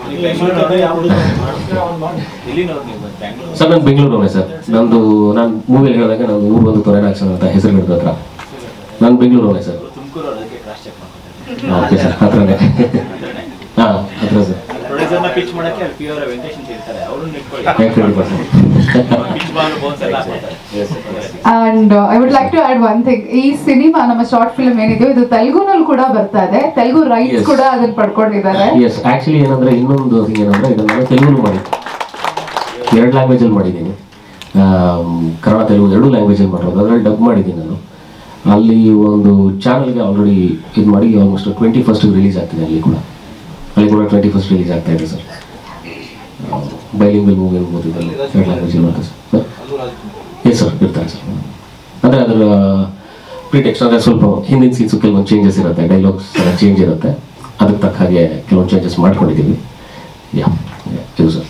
ಇಲ್ಲಿನವ್ರು ನೀವು ಬ್ಯಾಂಗ್ಳೂರ್ ಸರ್ ನಾನು ಬೆಂಗಳೂರವೇ ಸರ್ ನಂದು ನಾನು ಮೂವಿಯಲ್ಲಿ ಹೇಳಿದಾಗ ನಾನು ಊರು ಬಂದು ತೊರೆನಾಕ್ಷನ್ ಅಂತ ಹೆಸರು ಹಿಡಿದ ಹತ್ರ ನಾನು ಬೆಂಗಳೂರವೇ ಸರ್ ತುಮಕೂರು ಅದಕ್ಕೆ ಕ್ರಾಸ್ ಚೆಕ್ ಮಾಡ್ಕೊತಾರೆ ಓಕೆ ಸರ್ ಹತ್ರನೇ ಹಾಂ ಹತ್ರ ಸರ್ ಪ್ರೊಡ್ಯೂಸರ್ನ ಪಿಚ್ ಮಾಡಕ್ಕೆ ಅಲ್ಲಿ ಪಿ ಅವರ ವೆಂಕಟೇಶ್ ಅಂತ ಇರ್ತಾರೆ ಅವ್ರನ್ನ ಇಟ್ಕೊಳ್ಳಿ thank you sir pitch ball bones ಎಲ್ಲ ಹಾಕ್ತಾರೆ and I would like to add one thing ಈ ಸಿನಿಮಾ ನಮ್ಮ ಶಾರ್ಟ್ ಫಿಲ್ಮ್ ಏನಿದೆ ಇದು ತೆಲುಗುನಲ್ಲಿ ಕೂಡ ಬರ್ತಾ ಇದೆ ತೆಲುಗು ರೈಟ್ಸ್ Yes. ಕೂಡ ಅದನ್ನ ಪಡ್ಕೊಂಡಿದ್ದಾರೆ ಎಸ್ ಆ್ಯಕ್ಚುಲಿ ಏನಂದ್ರೆ ಇನ್ನೊಂದು ಥಿಂಗ್ ಏನಂದ್ರೆ ಇದನ್ನ ನಾನು ತೆಲುಗು ಮಾಡಿದ್ದು ಎರಡು ಲ್ಯಾಂಗ್ವೇಜಲ್ಲಿ ಮಾಡಿದ್ದೀನಿ ಆಮ್, ಕನ್ನಡ ತೆಲುಗು ಎರಡು ಲ್ಯಾಂಗ್ವೇಜಲ್ಲಿ ಮಾಡಿರೋದು ಅದರಲ್ಲಿ ಡಬ್ ಮಾಡಿದ್ದೀನಿ ನಾನು ಅಲ್ಲಿ ಒಂದು ಚಾನಲ್ಗೆ ಆಲ್ರೆಡಿ ಇದು ಮಾಡಿ ಆಲ್ಮೋಸ್ಟ್ ಟ್ವೆಂಟಿ ಫಸ್ಟ್ ರಿಲೀಸ್ ಆಗ್ತಿದೆ ಅಲ್ಲಿ ಕೂಡ ಅಲ್ಲಿ ಕೂಡ ಟ್ವೆಂಟಿ ಫಸ್ಟ್ ರಿಲೀಸ್ ಆಗ್ತಾ ಇದೆ ಸರ್ ಬೈಲಿಂಗಲ್ ಮೂವಿ ಇರ್ಬೋದು ಇದರಲ್ಲಿ ಎರಡು ಲ್ಯಾಂಗ್ವೇಜಲ್ಲಿ ಬರುತ್ತೆ ಸರ್ ಎಸ್ ಸರ್ ಇರ್ತಾರೆ ಸರ್ ಅಂದರೆ ಅದರ ಪ್ರಿಟೆಕ್ಸ್ಟ್ ಅಂದರೆ ಸ್ವಲ್ಪ ಹಿಂದಿನ ಸೀನ್ಸು ಕೆಲವೊಂದು ಚೇಂಜಸ್ ಇರುತ್ತೆ ಡೈಲಾಗ್ಸ್ ಚೇಂಜ್ ಇರುತ್ತೆ ಅದಕ್ಕೆ ತಕ್ಕ ಹಾಗೆ ಕೆಲವೊಂದು ಚೇಂಜಸ್ ಮಾಡ್ಕೊಂಡಿದ್ದೀವಿ ಯಾ ಇದು ಸರ್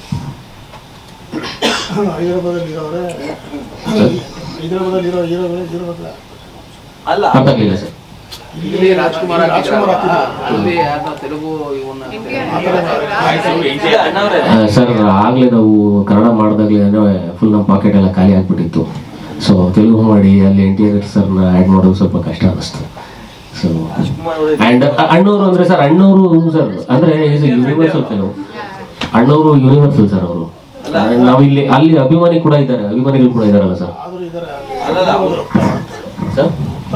ಹೈದರಾಬಾದಲ್ಲಿರೋರೆ ಹೈದರಾಬಾದಲ್ಲಿರೋ ಹೀರೋಗಳೇ ಹೀರೋಗಳ ಅಲ್ಲ ಅರ್ಥ ಆಗಲಿಲ್ಲ ಸರ್ ಇಲ್ಲಿ ರಾಜ್ಕುಮಾರ್ ರಾಜ್ಕುಮಾರ್ ಹಾಕಿದ್ರಲ್ವಾ? ಹಾಕಿದ್ರು. ಅಲ್ಲಿ ಯಾರ್ದೋ ತೆಲುಗು ಇವನ್ನ ಇಂಡಿಯಾ ಅಣ್ಣವ್ರೆ ಸರ್ ಆಗಲೇ ನಾವು ಕನ್ನಡ ಮಾಡಿದಾಗಲೇ ಫುಲ್ ನಮ್ಮ ಪಾಕೆಟ್ ಎಲ್ಲ ಖಾಲಿ ಆಗಿಬಿಟ್ಟಿತ್ತು ಸೊ ತೆಲುಗು ಮಾಡಿ ಅಲ್ಲಿ ಎನ್ ಟಿ ಆರ್ ಸರ್ನ ಆ್ಯಡ್ ಮಾಡೋದು ಸ್ವಲ್ಪ ಕಷ್ಟ ಅನ್ನಿಸ್ತು ಸೊ ಆ್ಯಂಡ್ ಅಣ್ಣವರು ಅಂದರೆ ಸರ್ ಅಣ್ಣವರು ಸರ್ ಅಂದರೆ ಈಸ್ ಯೂನಿವರ್ಸಲ್ ಫಿಲಮ್ ಅಣ್ಣವರು ಯೂನಿವರ್ಸಲ್ ಸರ್ ಅವರು ನಾವು ಇಲ್ಲಿ ಅಲ್ಲಿ ಅಭಿಮಾನಿ ಕೂಡ ಇದ್ದಾರೆ ಅಭಿಮಾನಿಗಳು ಕೂಡ ಇದ್ದಾರಲ್ಲ ಸರ್ ಆದರೂ ಇದ್ದಾರೆ ಅಲ್ಲಲ್ಲ ಅವರು ಸರ್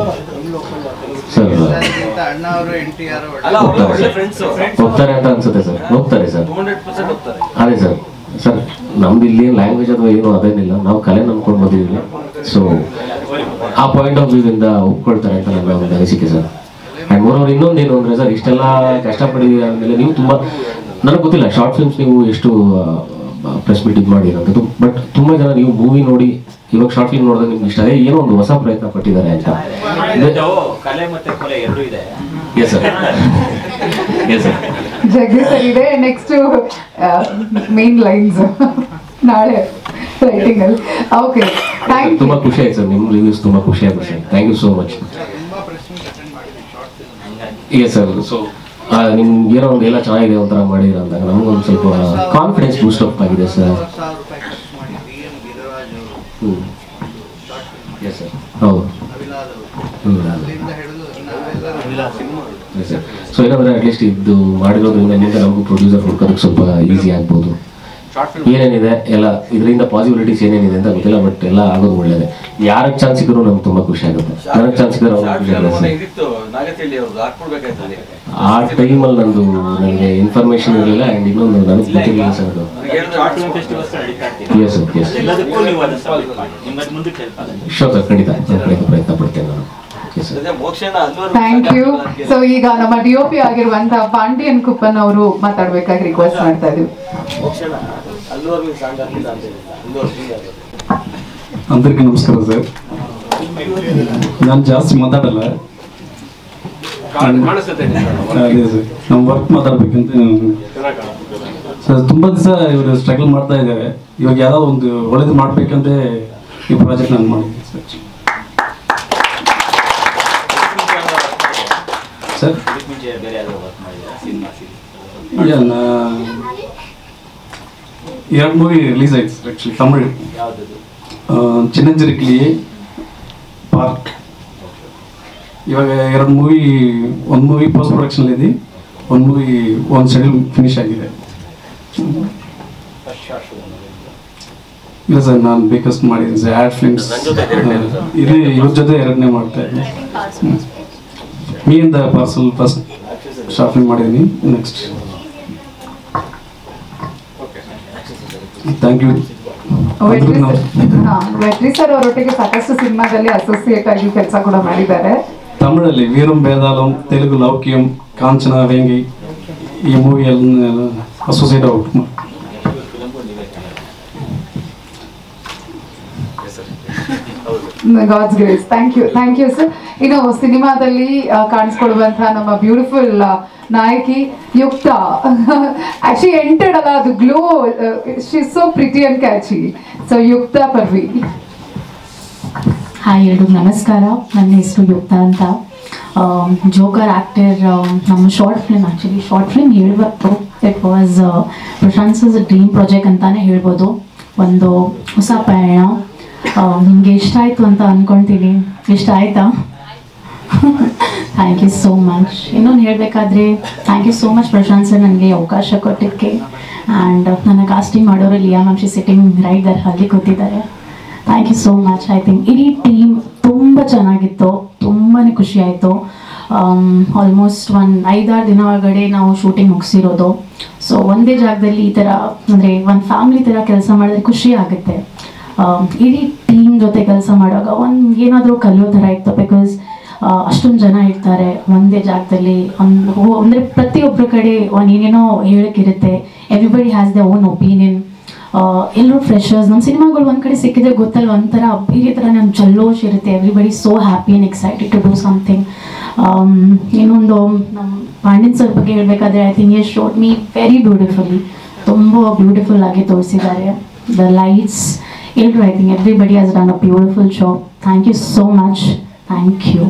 ಸರ್ ಅದಕ್ಕಿಂತ ಅಣ್ಣ ಅವರು ಎನ್ ಟಿ ಆರ್ ಅಲ್ಲ ಅವರು ಒಳ್ಳೆ ಫ್ರೆಂಡ್ಸ್ ಹೋಗ್ತಾರೆ ಅಂತ ಅನ್ಸುತ್ತೆ ಸರ್ ಹೋಗ್ತಾರೆ ಸರ್ ಟೂ ಹಂಡ್ರೆಡ್ ಪರ್ಸೆಂಟ್ ಹೋಗ್ತಾರೆ ಅದೇ ಸರ್ ಸರ್ ನಮ್ದು ಇಲ್ಲಿ ಲ್ಯಾಂಗ್ವೇಜ್ ಅಥವಾ ಏನು ಅದೇನಿಲ್ಲ ನಾವು ಕಲೆ ನಂಬ್ಕೊಂಡು ಬಂದಿದ್ದೀವಿ ಸೊ ಆ ಪಾಯಿಂಟ್ ಆಫ್ ವ್ಯೂವಿಂದ ಒಪ್ಕೊಳ್ತಾರೆ ಅಂತ ನನ್ನ ಒಂದು ಅನಿಸಿಕೆ ಸರ್ ಆ್ಯಂಡ್ ಮೋರವ್ರು ಇನ್ನೊಂದೇನು ಅಂದರೆ ಸರ್ ಇಷ್ಟೆಲ್ಲ ಕಷ್ಟಪಟ್ಟಿದ್ದೀವಿ ಆದಮೇಲೆ ನೀವು ತುಂಬ ನನಗೆ ಗೊತ್ತಿಲ್ಲ ಶಾರ್ಟ್ ಫಿಲ್ಮ್ಸ್ ನೀವು ಎಷ್ಟು ಪ್ರೆಸ್ ಮೀಟ್ ಇದು ಮಾಡಿರೋಂಥದ್ದು ಬಟ್ ತುಂಬ ಜನ ನೀವು ಮೂವಿ ನೋಡಿ ಇವಾಗ ಶಾರ್ಟ್ ಫಿಲ್ಮ್ ನೋಡಿದಾಗ ನಿಮ್ಗೆ ಇಷ್ಟ ಅದೇ ಏನೋ ಒಂದು ಹೊಸ ಪ್ರಯತ್ನ ಪಟ್ಟಿದ್ದಾರೆ ಅಂತ ಇದು ಕಲೆ ಮತ್ತೆ ಕೊಲೆ ಎರಡೂ ಇದೆ yes sir yes sir Jaggi sir ಇದೆ ನೆಕ್ಸ್ಟ್ ಮೇನ್ ಲೈನ್ಸ್ ನಾಳೆ ರೈಟಿಂಗ್ ಅಲ್ಲಿ ಓಕೆ ಥ್ಯಾಂಕ್ ತುಂಬ ಯು ಖುಷಿ ಆಯ್ತು ಸರ್ ನಿಮ್ಮ ರಿವ್ಯೂಸ್ ತುಂಬ ಖುಷಿ ಆಯ್ತು sir thank you so much ತುಂಬಾ ಪ್ರಶ್ನೆ ಅಟೆಂಡ್ ಮಾಡಿದ್ವಿ ಶಾರ್ಟ್ ಫಿಲ್ಮ್ ಈಗ ಸರ್ ಸೊ ನಿಮ್ಗೆ ಏನೋ ಒಂದು ಎಲ್ಲ ಚೆನ್ನಾಗಿದೆ ಒಂಥರ ಮಾಡಿದ್ರೆ ಅಂದಾಗ ನಮಗೊಂದು ಸ್ವಲ್ಪ ಕಾನ್ಫಿಡೆನ್ಸ್ ಬೂಸ್ಟ್ ಅಪ್ ಆಗಿದೆ ಸರ್ ಮೂವತ್ತು ಸಾವಿರ ರೂಪಾಯಿ ಖರ್ಚು ಮಾಡಿ ಬಿ ಎಂ ಗಿರಿರಾಜ್ ಅವರು ಹ್ಞೂ ಶಾರ್ಟ್ ಫಿಲ್ಮ್ ಎಸ್ ಸರ್ ಹೌದು ಅವಿಲಾದ್ ಅವರು ಹ್ಞೂ ಅಲ್ಲಿಂದ ಹಿಡಿದು ನಾವೆಲ್ಲರೂ ಸರ್ ಸೊ ಏನಂದ್ರೆ ಅಟ್ಲೀಸ್ಟ್ ಇದು ಮಾಡಿರೋದ್ರಿಂದ ಮುಂದೆ ನಮಗೂ ಪ್ರೊಡ್ಯೂಸರ್ ಹುಡ್ಕೋದಕ್ಕೆ ಸ್ವಲ್ಪ ಈಸಿ ಆಗ್ಬೋದು ಏನೇನಿದೆ ಎಲ್ಲ ಇದರಿಂದ ಪಾಸಿಬಿಲಿಟೀಸ್ ಏನೇನಿದೆ ಅಂತ ಗೊತ್ತಿಲ್ಲ ಬಟ್ ಎಲ್ಲ ಆಗೋದು ಒಳ್ಳೇದೆ ಯಾರಿಗೆ ಚಾನ್ಸ್ ಸಿಕ್ಕರೂ ನಮ್ಗೆ ತುಂಬ ಖುಷಿ ಆಗುತ್ತೆ ನನಗೆ ಚಾನ್ಸ್ ಸಿಕ್ಕರೆ ಅವ್ರಿಗೆ ಖುಷಿ ಆಗುತ್ತೆ ಸರ್ ಇದಿತ್ತು ನಾಗತಿಳ್ಳಿ ಅವ್ರದ್ದು ಹಾಕ್ಬಿಡ್ಬೇಕಾಯ್ತು ಅಲ್ಲಿ ಆ ಟೈಮಲ್ಲಿ ನಂದು ನನಗೆ ಇನ್ಫಾರ್ಮೇಷನ್ ಇರಲಿಲ್ಲ ಆ್ಯಂಡ್ ಇನ್ನೊಂದು ನನಗೆ ಗೊತ್ತಿರಲಿಲ್ಲ ಸರ್ ಅದು ನನಗೆ ಹೇಳಿದ್ರೆ ಶಾರ್ಟ್ ಫಿಲ್ಮ್ ಫೆಸ್ಟಿವಲ್ಸ್ ನಡೀತಾ ಇರ್ತೀವಿ ಎಸ್ ಸರ್ ಎಸ್ ಎಲ್ಲದಕ್ಕೂ ನೀವು ಅದನ್ನ ಸಪೋರ್ಟ್ ಮಾಡಿ ನಿಮ್ಮದು ಮುಂದಕ್ಕೆ ಹೆಲ್ಪ್ ಆಗುತ್ತೆ ಶೋರ್ ಸರ್ ಖಂಡಿತ ನನ್ನ ಕಡೆಯಿಂದ ಪ್ರಯತ್ನ ಪಡ್ತೇನೆ ನಾನು ಎಸ್ ಸರ್ ಸದ್ಯ ಮೋಕ್ಷಣ ಅಲ್ವರ್ ಥ್ಯಾಂಕ್ ಯು ಸೊ ಈಗ ನಮ್ಮ ಡಿ ಒ ಪಿ ಆಗಿರುವಂತಹ ಪಾಂಡಿಯನ್ ಕುಪ್ಪನ್ ಅವರು ಮಾತಾಡ್ಬೇಕಾಗಿ ರಿಕ್ವೆಸ್ಟ್ ಮಾಡ್ತಾ ಇದೀವಿ ಮೋಕ್ಷಣ ಅಲ್ವರ್ ಸಾಂಗ್ ಹಾಕಿಲ್ಲ ಅಂತ ಹೇಳಿಲ್ಲ ಅಲ್ವರ್ ಸಿಂಗ್ ಆಗೋದು అందరికీ నమస్కారం సార్ ನಾನು ಜಾಸ್ತಿ ಮಾತಾಡಲ್ಲ ಅದೇ ಸರ್ ನಮ್ಮ ವರ್ಕ್ ಮಾತಾಡ್ಬೇಕಂತ ಸರ್ ತುಂಬ ದಿವಸ ಇವರು ಸ್ಟ್ರಗಲ್ ಮಾಡ್ತಾ ಇದ್ದಾರೆ ಇವಾಗ ಯಾವ್ದೋ ಒಂದು ಒಳ್ಳೇದು ಮಾಡ್ಬೇಕಂತ ಈ ಪ್ರಾಜೆಕ್ಟ್ ನಾನು ಮಾಡಿದ್ದೀನಿ ಸರ್ ಸರ್ ಇದಕ್ಕೆ ಮುಂಚೆ ಬೇರೆ ಯಾವ್ದಾದ್ರು ವರ್ಕ್ ಮಾಡಿದ್ರೆ ಸಿನಿಮಾ ಈಗ ನಾ ಎರಡು ಮೂವಿ ರಿಲೀಸ್ ಆಯ್ತು ಸರ್ ಆ್ಯಕ್ಚುಲಿ ತಮಿಳ್ ಯಾವ್ದು ಚಿನ್ನಂಜರಿಕ್ಲಿ ಪಾರ್ಕ್ ಇವಾಗ ಎರಡು ಮೂವಿ ಒಂದು ಮೂವಿ ಪೋಸ್ಟ್ ಪ್ರೊಡಕ್ಷನ್ ಇದೆ ಒಂದು ಮೂವಿ ಒಂದು ಶೆಡ್ಯೂಲ್ ಫಿನಿಶ್ ಆಗಿದೆ ಇಲ್ಲ ಸರ್ ನಾನು ಬೇಕಷ್ಟು ಮಾಡಿದ್ದೀನಿ ಸರ್ ಆ್ಯಡ್ ಫಿಲ್ಮ್ಸ್ ನನ್ ಜೊತೆ ಎರಡ್ನೇ ಅಲ್ಲ ಸರ್? ಇದು ಇವ್ರ ಜೊತೆ ಎರಡನೇ ಮಾಡ್ತಾ ಇದ್ದೀನಿ ಮೀ ಇಂದ ಪಾರ್ಸಲ್ ಫಸ್ಟ್ ಶಾರ್ಟ್ ಫಿಲ್ಮ್ ಮಾಡಿದ್ದೀನಿ ನೆಕ್ಸ್ಟ್ ಥ್ಯಾಂಕ್ ಯು ವೆಟ್ರಿ ಅದ್ರಲ್ಲಿ ಸರ್ ನಾವು ಹಾ, ವೆಟ್ರಿ ಸರ್ ಅವರೊಟ್ಟಿಗೆ ಸಾಕಷ್ಟು ಸಿನಿಮಾದಲ್ಲಿ ಅಸೋಸಿಯೇಟ್ ಆಗಿ ಕೆಲಸ ಕೂಡ ಮಾಡಿದ್ದಾರೆ ತಮಿಳಲ್ಲಿ ವೀರಂ ಬೇದಾಲಂ ತೆಲುಗು ಲೌಕ್ಯಂ ಕಾಂಚನ ವೇಂಗಿ ಈ ಮೂವಿಯಲ್ಲಿ ಅಸೋಸಿಯೇಟ್ ಆಗ್ಬಿಟ್ಟು god's grace thank you thank you sir ಇನ್ನು ಸಿನಿಮಾದಲ್ಲಿ ಆ, ಕಾಣಿಸ್ಕೊಳ್ಳುವಂತಹ ನಮ್ಮ ಬ್ಯೂಟಿಫುಲ್ ನಾಯಕಿ ಯುಕ್ತ ಆಕ್ಚುಲಿ ಎಂಟೆಡ್ ಅಲ್ಲ ಅದು glow she so pretty and catchy so Yukta Parvi hi ಎಲ್ರಿಗೂ ನಮಸ್ಕಾರ ನನ್ನ ಹೆಸರು ಯುಕ್ತ ಅಂತ ಜೋಕರ್ ಆ್ಯಕ್ಟರ್ ನಮ್ಮ short film actually short film ಹೇಳ್ಬೇಕು it was Prashanth's dream project ಅಂತಾನೆ ಹೇಳ್ಬೋದು ಒಂದು ಹೊಸ ಪಯಣ ನಿಮಗೆ ಇಷ್ಟ ಆಯಿತು ಅಂತ ಅಂದ್ಕೊಳ್ತೀನಿ ಇಷ್ಟ ಆಯಿತಾ ಥ್ಯಾಂಕ್ ಯು ಸೋ ಮಚ್ ಇನ್ನೊಂದು ಹೇಳಬೇಕಾದ್ರೆ thank you so much Prashanth sir ನನಗೆ ಅವಕಾಶ ಕೊಟ್ಟಿದ್ದಕ್ಕೆ ಆ್ಯಂಡ್ ನನ್ನ ಕಾಸ್ಟಿಂಗ್ ಮಾಡೋರು Leah ma'am she sitting right there ಅಲ್ಲಿ ಕೂತಿದ್ದಾರೆ thank you so much I think ಇಡೀ ಟೀಮ್ ತುಂಬ ಚೆನ್ನಾಗಿತ್ತು ತುಂಬಾ ಖುಷಿ ಆಯಿತು ಆಲ್ಮೋಸ್ಟ್ ಒಂದು ಐದಾರು ದಿನ ಒಳಗಡೆ ನಾವು ಶೂಟಿಂಗ್ ಮುಗಿಸಿರೋದು ಸೊ ಒಂದೇ ಜಾಗದಲ್ಲಿ ಈ ಥರ ಅಂದರೆ ಒಂದು ಫ್ಯಾಮಿಲಿ ಥರ ಕೆಲಸ ಮಾಡಿದ್ರೆ ಖುಷಿ ಆಗುತ್ತೆ ಆಮ್, ಇಡೀ ಟೀಮ್ ಜೊತೆ ಕೆಲಸ ಮಾಡುವಾಗ ಒಂದು ಏನಾದರೂ ಕಲಿಯೋ ಥರ ಇತ್ತು ಬಿಕಾಸ್ ಅಷ್ಟೊಂದು ಜನ ಇರ್ತಾರೆ ಒಂದೇ ಜಾಗದಲ್ಲಿ ಒಂದು ಅಂದರೆ ಪ್ರತಿಯೊಬ್ಬರ ಕಡೆ ಒಂದು ಏನೇನೋ ಹೇಳಕ್ಕಿರುತ್ತೆ everybody has the own opinion ಎಲ್ಲರೂ ಫ್ರೆಶರ್ಸ್ ನಮ್ಮ ಸಿನಿಮಾಗಳು ಒಂದು ಕಡೆ ಸಿಕ್ಕಿದ್ರೆ ಗೊತ್ತಲ್ಲ ಒಂಥರ ಬೇರೆ ಥರ ನಮ್ಮ ಜಲ್ಲೋಶ್ ಇರುತ್ತೆ everybody so happy and excited to do something ಇನ್ನೊಂದು ನಮ್ಮ ಪಾಂಡ್ಯನ್ ಸರ್ ಬಗ್ಗೆ ಹೇಳಬೇಕಾದ್ರೆ I think he's shot me very beautifully ತುಂಬ ಬ್ಯೂಟಿಫುಲ್ ಆಗಿ ತೋರಿಸಿದ್ದಾರೆ ದ ಲೈಟ್ಸ್ ಎಲ್ಲರೂ I think everybody has done a beautiful show thank you so much thank you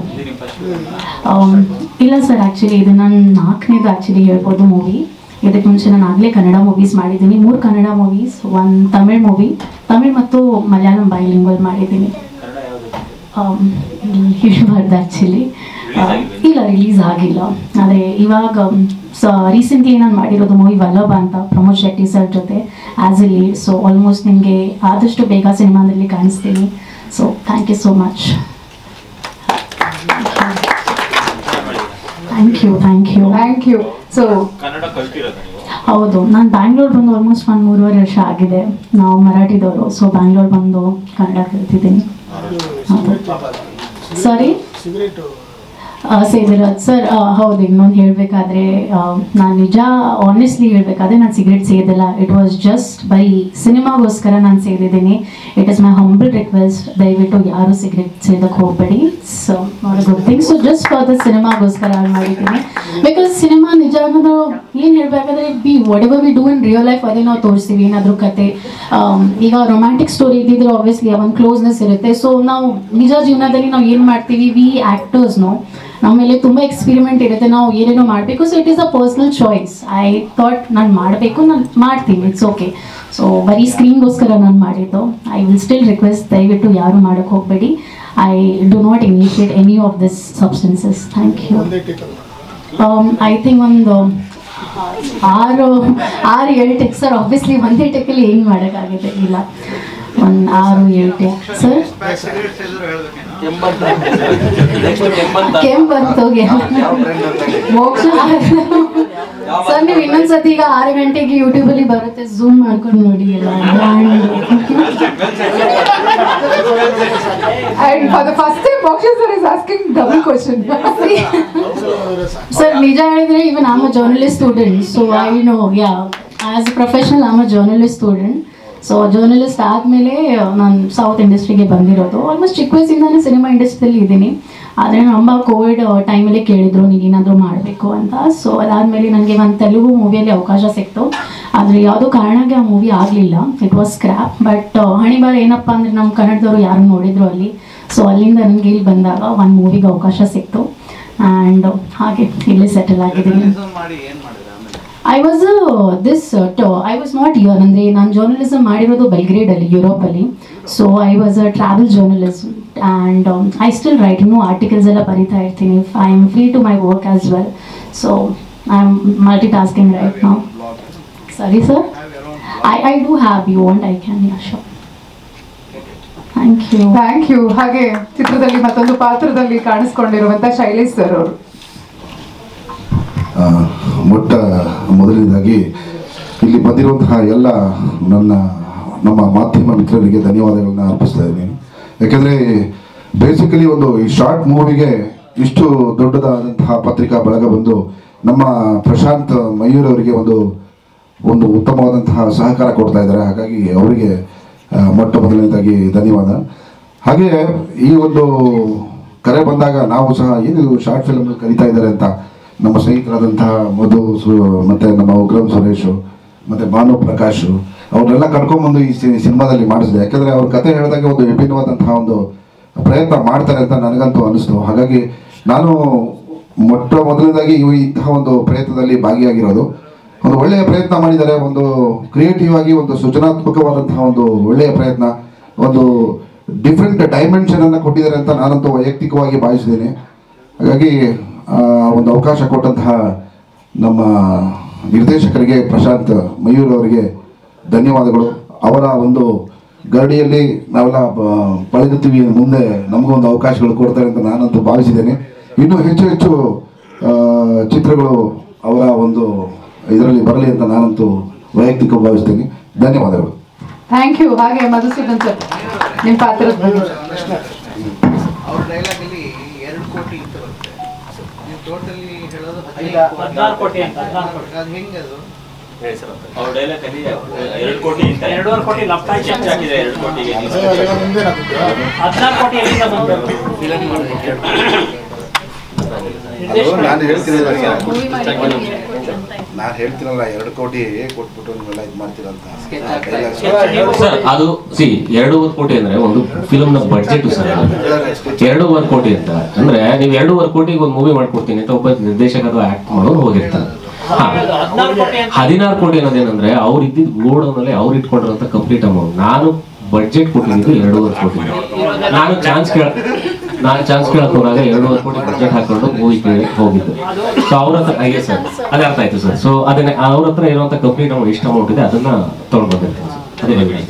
ಇಲ್ಲ sir actually ಇದು ನಾನು ನಾಲ್ಕನೇದು ಆ್ಯಕ್ಚುಲಿ ಹೇಳ್ಬೋದು ಮೂವಿ ಇದಕ್ಕೆ ಮುಂಚೆ ನಾನು ಆಗಲೇ ಕನ್ನಡ ಮೂವೀಸ್ ಮಾಡಿದ್ದೀನಿ ಮೂರು ಕನ್ನಡ ಮೂವೀಸ್ ಒಂದು ತಮಿಳ್ ಮೂವಿ ತಮಿಳ್ ಮತ್ತು ಮಲಯಾಳಂ ಬೈಲಿಂಗ್ವಲ್ ಮಾಡಿದ್ದೀನಿ ಹೇಳಬಾರ್ದು ಆ್ಯಕ್ಚುಲಿ ಇಲ್ಲ ರಿಲೀಸ್ ಆಗಿಲ್ಲ ಆದರೆ ಇವಾಗ ಸ ರೀಸೆಂಟ್ಲಿ ನಾನು ಮಾಡಿರೋದು ಮೂವಿ ವಲ್ಲಭ ಅಂತ ಪ್ರಮೋದ್ ಶೆಟ್ಟಿ ಸರ್ ಜೊತೆ as a lead so almost ನಿಮಗೆ ಆದಷ್ಟು ಬೇಗ ಸಿನಿಮಾದಲ್ಲಿ ಕಾಣಿಸ್ತೀನಿ so thank you so much thank you thank you thank you so Kannada ಕಲ್ತಿರೋದ ನೀವು ಹೌದು ನಾನು ಬ್ಯಾಂಗ್ಳೂರ್ ಬಂದು ಆಲ್ಮೋಸ್ಟ್ ಒಂದು ಮೂರುವರೆ ವರ್ಷ ಆಗಿದೆ ನಾವು ಮರಾಠಿದವರು ಸೊ ಬ್ಯಾಂಗ್ಳೂರ್ ಬಂದು ಕನ್ನಡ ಕಲ್ತಿದ್ದೀನಿ ಸಾರಿ ಸಿಗರೇಟು ಸೇದಿರೋದು ಸರ್ ಹೌದು ಇನ್ನೊಂದು ಹೇಳಬೇಕಾದ್ರೆ ನಾನು ನಿಜ ಆನೆಸ್ಟ್ಲಿ ಹೇಳಬೇಕಾದ್ರೆ ನಾನು ಸಿಗರೇಟ್ ಸೇದಿಲ್ಲ ಇಟ್ ವಾಸ್ ಜಸ್ಟ್ ಬೈ ಸಿನಿಮಾಗೋಸ್ಕರ ನಾನು ಸೇದಿದ್ದೀನಿ it is my humble request ದಯವಿಟ್ಟು ಯಾರು ಸಿಗರೇಟ್ ಸೇದಕ್ಕೆ ಹೋಗಬೇಡಿ so not good thing so just for the ಸಿನಿಮಾಗೋಸ್ಕರ ಮಾಡಿದ್ದೀನಿ ಬಿಕಾಸ್ ಸಿನಿಮಾ ನಿಜ ಅನ್ನೋದು ಏನು ಹೇಳಬೇಕಾದ್ರೆ be whatever we do in real life ಅದೇ ನಾವು ತೋರಿಸ್ತೀವಿ ಏನಾದರೂ ಕತೆ ಆಮ್, ಈಗ ರೊಮ್ಯಾಂಟಿಕ್ ಸ್ಟೋರಿ ಇದ್ದಿದ್ರೆ ಆಬ್ವಿಯಸ್ಲಿ ಒಂದು ಕ್ಲೋಸ್ನೆಸ್ ಇರುತ್ತೆ ಸೊ ನಾವು ನಿಜ ಜೀವನದಲ್ಲಿ ನಾವು ಏನು ಮಾಡ್ತೀವಿ ವಿ ಆ್ಯಕ್ಟರ್ಸ್ನು ನಮ್ಮ ಮೇಲೆ ತುಂಬ ಎಕ್ಸ್ಪಿರಿಮೆಂಟ್ ಇರುತ್ತೆ ನಾವು ಏನೇನೋ ಮಾಡಬೇಕು so it is a personal choice I thought ನಾನು ಮಾಡಬೇಕು ನಾನು ಮಾಡ್ತೀನಿ ಇಟ್ಸ್ ಓಕೆ ಸೊ ಬರೀ ಸ್ಕ್ರೀನ್ಗೋಸ್ಕರ ನಾನು ಮಾಡಿದ್ದು ಐ ವಿಲ್ ಸ್ಟಿಲ್ ರಿಕ್ವೆಸ್ಟ್ ದಯವಿಟ್ಟು ಯಾರು ಮಾಡೋಕ್ಕೆ ಹೋಗಬೇಡಿ I do not initiate any of this substances thank you ಒಂದೇ ಟೇಕಲ್ ಐ ಥಿಂಕ್ ಒಂದು ಆರು ಆರು ಏಳು ಟೆಕ್ ಸರ್ ಆಬ್ವಿಯಸ್ಲಿ ಒಂದೇ ಟೆಕ್ಕಲ್ಲಿ ಏನು ಮಾಡೋಕ್ಕಾಗುತ್ತೆ ಇಲ್ಲ ಒಂದು ಆರು ಏಳು ಟೆಕ್ ಸರ್ ಸಿಗರೇಟ್ಸ್ ಎಲ್ಲರೂ ಹೇಳ್ಬೇಕೇನೋ ಕೆಮ್ಮು ಬಂತು ಮೋಕ್ಷ ಸರ್ ನೀವು ಇನ್ನೊಂದ್ಸತಿ ಈಗ ಆರು ಗಂಟೆಗೆ ಯೂಟ್ಯೂಬಲ್ಲಿ ಬರುತ್ತೆ ಝೂಮ್ ಮಾಡ್ಕೊಂಡು ನೋಡಿ ಎಲ್ಲ And for the first time, Moksha sir is asking double question. Sir ನಿಜ ಹೇಳಿದ್ರೆ even am a journalist student so I know yeah as a professional am a journalist student so journalist ಆದಮೇಲೆ ನಾನು south ಇಂಡಸ್ಟ್ರಿಗೆ ಬಂದಿರೋದು almost ಚಿಕ್ಕ ವಯಸ್ಸಿಂದಾನೇ cinema ಇಂಡಸ್ಟ್ರಿಯಲ್ಲಿ ಇದ್ದೀನಿ ಆದರೆ ನಮ್ಮ ಕೋವಿಡ್ ಟೈಮಲ್ಲಿ ಕೇಳಿದ್ರು ನೀನು ಏನಾದರೂ ಮಾಡಬೇಕು ಅಂತ ಸೊ ಅದಾದಮೇಲೆ ನನಗೆ ಒಂದು ತೆಲುಗು ಮೂವಿಯಲ್ಲಿ ಅವಕಾಶ ಸಿಕ್ತು ಆದರೆ ಯಾವುದೋ ಕಾರಣಕ್ಕೆ ಆ ಮೂವಿ ಆಗಲಿಲ್ಲ ಇಟ್ ವಾಸ್ ಸ್ಕ್ರ್ಯಾಪ್ ಬಟ್ ಹಣಿಬಾರ ಏನಪ್ಪ ಅಂದರೆ ನಮ್ಮ ಕನ್ನಡದವರು ಯಾರು ನೋಡಿದ್ರು ಅಲ್ಲಿ ಸೊ ಅಲ್ಲಿಂದ ನನಗೆ ಇಲ್ಲಿ ಬಂದಾಗ ಒಂದು ಮೂವಿಗೆ ಅವಕಾಶ ಸಿಕ್ತು ಆ್ಯಂಡ್ ಹಾಗೆ ಇಲ್ಲಿ ಸೆಟಲ್ ಆಗಿದ್ದೀನಿ ಜರ್ನಲಿಸಂ ಮಾಡಿ ಏನ್ ಮಾಡಿದ್ರೆ ಆಮೇಲೆ I was this I was not year ಅಂದರೆ ನಾನು ಜರ್ನಲಿಸಮ್ ಮಾಡಿರೋದು ಬೆಲ್ಗ್ರೇಡಲ್ಲಿ ಯುರೋಪಲ್ಲಿ so I was a travel journalist and I still write ಇನ್ನೂ ಆರ್ಟಿಕಲ್ಸ್ ಎಲ್ಲ ಬರಿತಾ ಇರ್ತೀನಿ I am free to my work as well so I am multitasking right ನಾವು ಸರಿ sir I I do have you want I can yeah show thank you thank you ಹಾಗೆ ಚಿತ್ರದಲ್ಲಿ ಮತ್ತೊಂದು ಪಾತ್ರದಲ್ಲಿ ಕಾಣಿಸ್ಕೊಂಡಿರುವಂತ ಶೈಲೇಶ್ ಸರ್ ಅವರು ಆ, ಮೊಟ್ಟ ಮೊದಲನೇದಾಗಿ ಇಲ್ಲಿ ಬಂದಿರುವಂತಹ ಎಲ್ಲ ನನ್ನ ನಮ್ಮ ಮಾಧ್ಯಮ ಮಿತ್ರರಿಗೆ ಧನ್ಯವಾದಗಳನ್ನ ಅರ್ಪಿಸ್ತಾ ಇದ್ದೀನಿ ಯಾಕೆಂದರೆ ಬೇಸಿಕಲಿ ಒಂದು ಈ ಶಾರ್ಟ್ ಮೂವಿಗೆ ಇಷ್ಟು ದೊಡ್ಡದಾದಂತಹ ಪತ್ರಿಕಾ ಬಳಗ ಬಂದು ನಮ್ಮ ಪ್ರಶಾಂತ್ ಮಯೂರ್ ಅವರಿಗೆ ಒಂದು ಒಂದು ಉತ್ತಮವಾದಂತಹ ಸಹಕಾರ ಕೊಡ್ತಾ ಇದ್ದಾರೆ ಹಾಗಾಗಿ ಅವರಿಗೆ ಆ, ಮೊಟ್ಟ ಮೊದಲನೇದಾಗಿ ಧನ್ಯವಾದ ಹಾಗೆ ಈ ಒಂದು ಕರೆ ಬಂದಾಗ ನಾವು ಸಹ ಏನು ಶಾರ್ಟ್ ಫಿಲ್ಮ್ ಕರೀತಾ ಇದ್ದಾರೆ ಅಂತ ನಮ್ಮ ಸ್ನೇಹಿತರಾದಂತಹ ಮಧು ಸು ಮತ್ತು ನಮ್ಮ ಉಗ್ರಂ ಸುರೇಶು ಮತ್ತು ಭಾನು ಪ್ರಕಾಶ್ ಅವ್ರನ್ನೆಲ್ಲ ಕರ್ಕೊಂಬಂದು ಈ ಸಿ- ಸಿನಿಮಾದಲ್ಲಿ ಮಾಡಿಸಿದೆ ಯಾಕಂದರೆ ಅವ್ರ ಕತೆ ಹೇಳಿದಾಗ ಒಂದು ವಿಭಿನ್ನವಾದಂತಹ ಒಂದು ಪ್ರಯತ್ನ ಮಾಡ್ತಾರೆ ಅಂತ ನನಗಂತೂ ಅನಿಸ್ತು ಹಾಗಾಗಿ ನಾನು ಮೊಟ್ಟ ಮೊದಲನೇದಾಗಿ ಇವು ಇಂತಹ ಒಂದು ಪ್ರಯತ್ನದಲ್ಲಿ ಭಾಗಿಯಾಗಿರೋದು ಒಂದು ಒಳ್ಳೆಯ ಪ್ರಯತ್ನ ಮಾಡಿದ್ದಾರೆ ಒಂದು ಕ್ರಿಯೇಟಿವ್ ಆಗಿ ಒಂದು ಸೃಜನಾತ್ಮಕವಾದಂತಹ ಒಂದು ಒಳ್ಳೆಯ ಪ್ರಯತ್ನ ಒಂದು ಡಿಫ್ರೆಂಟ್ ಡೈಮೆನ್ಷನ್ ಅನ್ನು ಕೊಟ್ಟಿದ್ದಾರೆ ಅಂತ ನಾನಂತೂ ವೈಯಕ್ತಿಕವಾಗಿ ಭಾವಿಸಿದ್ದೇನೆ ಹಾಗಾಗಿ ಆ, ಒಂದು ಅವಕಾಶ ಕೊಟ್ಟಂತಹ ನಮ್ಮ ನಿರ್ದೇಶಕರಿಗೆ ಪ್ರಶಾಂತ್ ಮಯೂರ್ ಅವರಿಗೆ ಧನ್ಯವಾದಗಳು ಅವರ ಒಂದು ಗರಡಿಯಲ್ಲಿ ನಾವೆಲ್ಲ ಬ- ಪಳಗುತ್ತೀವಿ ಮುಂದೆ ನಮಗೂ ಒಂದು ಅವಕಾಶಗಳು ಕೊಡ್ತಾರೆ ಅಂತ ನಾನಂತೂ ಭಾವಿಸಿದ್ದೇನೆ ಇನ್ನೂ ಹೆಚ್ಚು ಹೆಚ್ಚು ಆ, ಚಿತ್ರಗಳು ಅವರ ಒಂದು ಇದರಲ್ಲಿ ಬರಲಿ ಅಂತ ನಾನಂತೂ ವೈಯಕ್ತಿಕ ಭಾವಿಸ್ತೇನೆ ಧನ್ಯವಾದಗಳು ಥ್ಯಾಂಕ್ ಯು ಹಾಗೆ ಮಧುಸೂದನ್ ಸರ್ ನಿಮ್ಮ ಪಾತ್ರದ ಬಗ್ಗೆ ಅವ್ರ ಡೈಲಾಗ್ ಅಲ್ಲಿ ಎರಡು ಕೋಟಿ ಅಂತ ಬರುತ್ತೆ ನೀವು ಟೋಟಲಿ ಹೇಳೋದು ಇಲ್ಲ, ಹದಿನಾರು ಕೋಟಿ ಅಂತ, ಹದಿನಾರು ಕೋಟಿ. ಅದು ಹೆಂಗೆ ಅದು ಅವ್ರ ಡೈಲಾಗ್ ಅಲ್ಲಿ ಎರಡು ಕೋಟಿ ಅಂತ ಎರಡೂವರೆ ಕೋಟಿ ಲಪ್ಟಾಕಿ ಚೆಕ್ ಹಾಕಿದೆ ಎರಡು ಕೋಟಿಗೆ ಹದಿನಾರು ಕೋಟಿ ಎಲ್ಲಿಂದ ಬಂತು ನಾನು ಹೇಳ್ತೀನಲ್ಲ ಮೂವಿ ಮಾಡಿ ನಾನು ಹೇಳ್ತೀನಲ್ಲ ಎರಡು ಕೋಟಿ ಕೊಟ್ಬಿಟ್ಟು ನೀವೆಲ್ಲ ಇದು ಮಾಡ್ತೀರಂತ ಸರ್ ಅದು ಸಿ ಎರಡೂವರೆ ಕೋಟಿ ಅಂದ್ರೆ ಒಂದು ಫಿಲ್ಮ್ ನ ಬಡ್ಜೆಟ್ ಸರ್ ಅದು. ಎರಡೂವರೆ ಕೋಟಿ ಅಂತ ಅಂದ್ರೆ ನೀವು ಎರಡೂವರೆ ಕೋಟಿಗೆ ಒಂದು ಮೂವಿ ಮಾಡ್ಕೊಡ್ತೀನಿ ಅಂತ ಒಬ್ಬ ನಿರ್ದೇಶಕ ಅಥವಾ ಆಕ್ಟ್ ಮಾಡೋರು ಹೋಗಿರ್ತಾನೆ ಹಾ ಹದಿನಾರು ಕೋಟಿ ಅಂತ ಹದಿನಾರು ಕೋಟಿ ಅನ್ನೋದೇನಂದ್ರೆ ಅವ್ರು ಇದ್ದಿದ್ದು ಗೋಡೌನಲ್ಲಿ ಅವ್ರು ಇಟ್ಕೊಂಡಿರೋಂಥ ಕಂಪ್ಲೀಟ್ ಅಮೌಂಟ್ ನಾನು ಬಡ್ಜೆಟ್ ಕೊಟ್ಟಿದ್ದು ಎರಡೂವರೆ ಕೋಟಿ ನಾನು ಚಾನ್ಸ್ ಕೇಳ ನಾನು ಚಾನ್ಸ್ ಕೇಳಕ್ ಹೋದಾಗ ಎರಡೂವರೆ ಕೋಟಿ ಬಡ್ಜೆಟ್ ಹಾಕೊಂಡು ಮೂವಿ ಕೇಳಿ ಹೋಗಿದ್ದು ಸೊ ಅವ್ರ ಹತ್ರ ಹಾಗೆ ಸರ್ ಅದೇ ಅರ್ಥ ಆಯ್ತು ಸರ್ ಸೊ ಅದನ್ನ ಅವ್ರ ಹತ್ರ ಇರುವಂತ ಕಂಪ್ಲೀಟ್ ಅಮೌಂಟ್ ಎಷ್ಟು ಅಮೌಂಟ್ ಇದೆ ಅದನ್ನ ತಗೊಂಡು ಬಂದಿರ್ತೀನಿ ಸರ್ ಅದೇ ಹೇಳಿ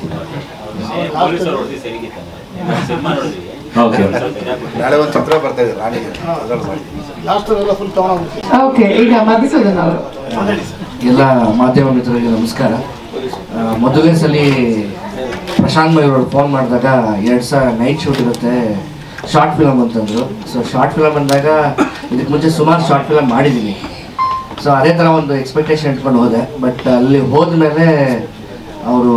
ಪೊಲೀಸರು ಹೊಡೆದಿ ಸರಿಗೆ ಸಿನಿಮಾ ನೋಡಿದ್ವಿ ಓಕೆ ನಾಳೆ ಒಂದು ಚಿತ್ರ ಬರ್ತಾ ಇದೆ ರಾಣಿ ಅದ್ರಲ್ಲಿ ಮಾಡ್ತೀನಿ ಲಾಸ್ಟ್ ಎಲ್ಲ ಫುಲ್ ತಗೊಂಡು ಓಕೆ ಈಗ ಮಧುಸೂದನ್ ಅವರು ಎಲ್ಲ ಮಾಧ್ಯಮ ಮಿತ್ರರಿಗೆ ನಮಸ್ಕಾರ ಆ, ಮೊದಲನೇ ಸಲ ಪ್ರಶಾಂತ್ ಮಯೂರ್ ಅವರು ಫೋನ್ ಮಾಡಿದಾಗ ಎರಡು ಸಾವಿರ ನೈಟ್ ಶೂಟ್ ಇರುತ್ತೆ ಶಾರ್ಟ್ ಫಿಲಮ್ ಅಂತಂದರು ಸೊ ಶಾರ್ಟ್ ಫಿಲಮ್ ಅಂದಾಗ ಇದಕ್ಕೆ ಮುಂಚೆ ಸುಮಾರು ಶಾರ್ಟ್ ಫಿಲಮ್ ಮಾಡಿದ್ದೀನಿ ಸೊ ಅದೇ ಥರ ಒಂದು ಎಕ್ಸ್ಪೆಕ್ಟೇಷನ್ ಇಟ್ಕೊಂಡು ಹೋದೆ ಬಟ್ ಅಲ್ಲಿ ಹೋದ್ಮೇಲೆ ಅವರು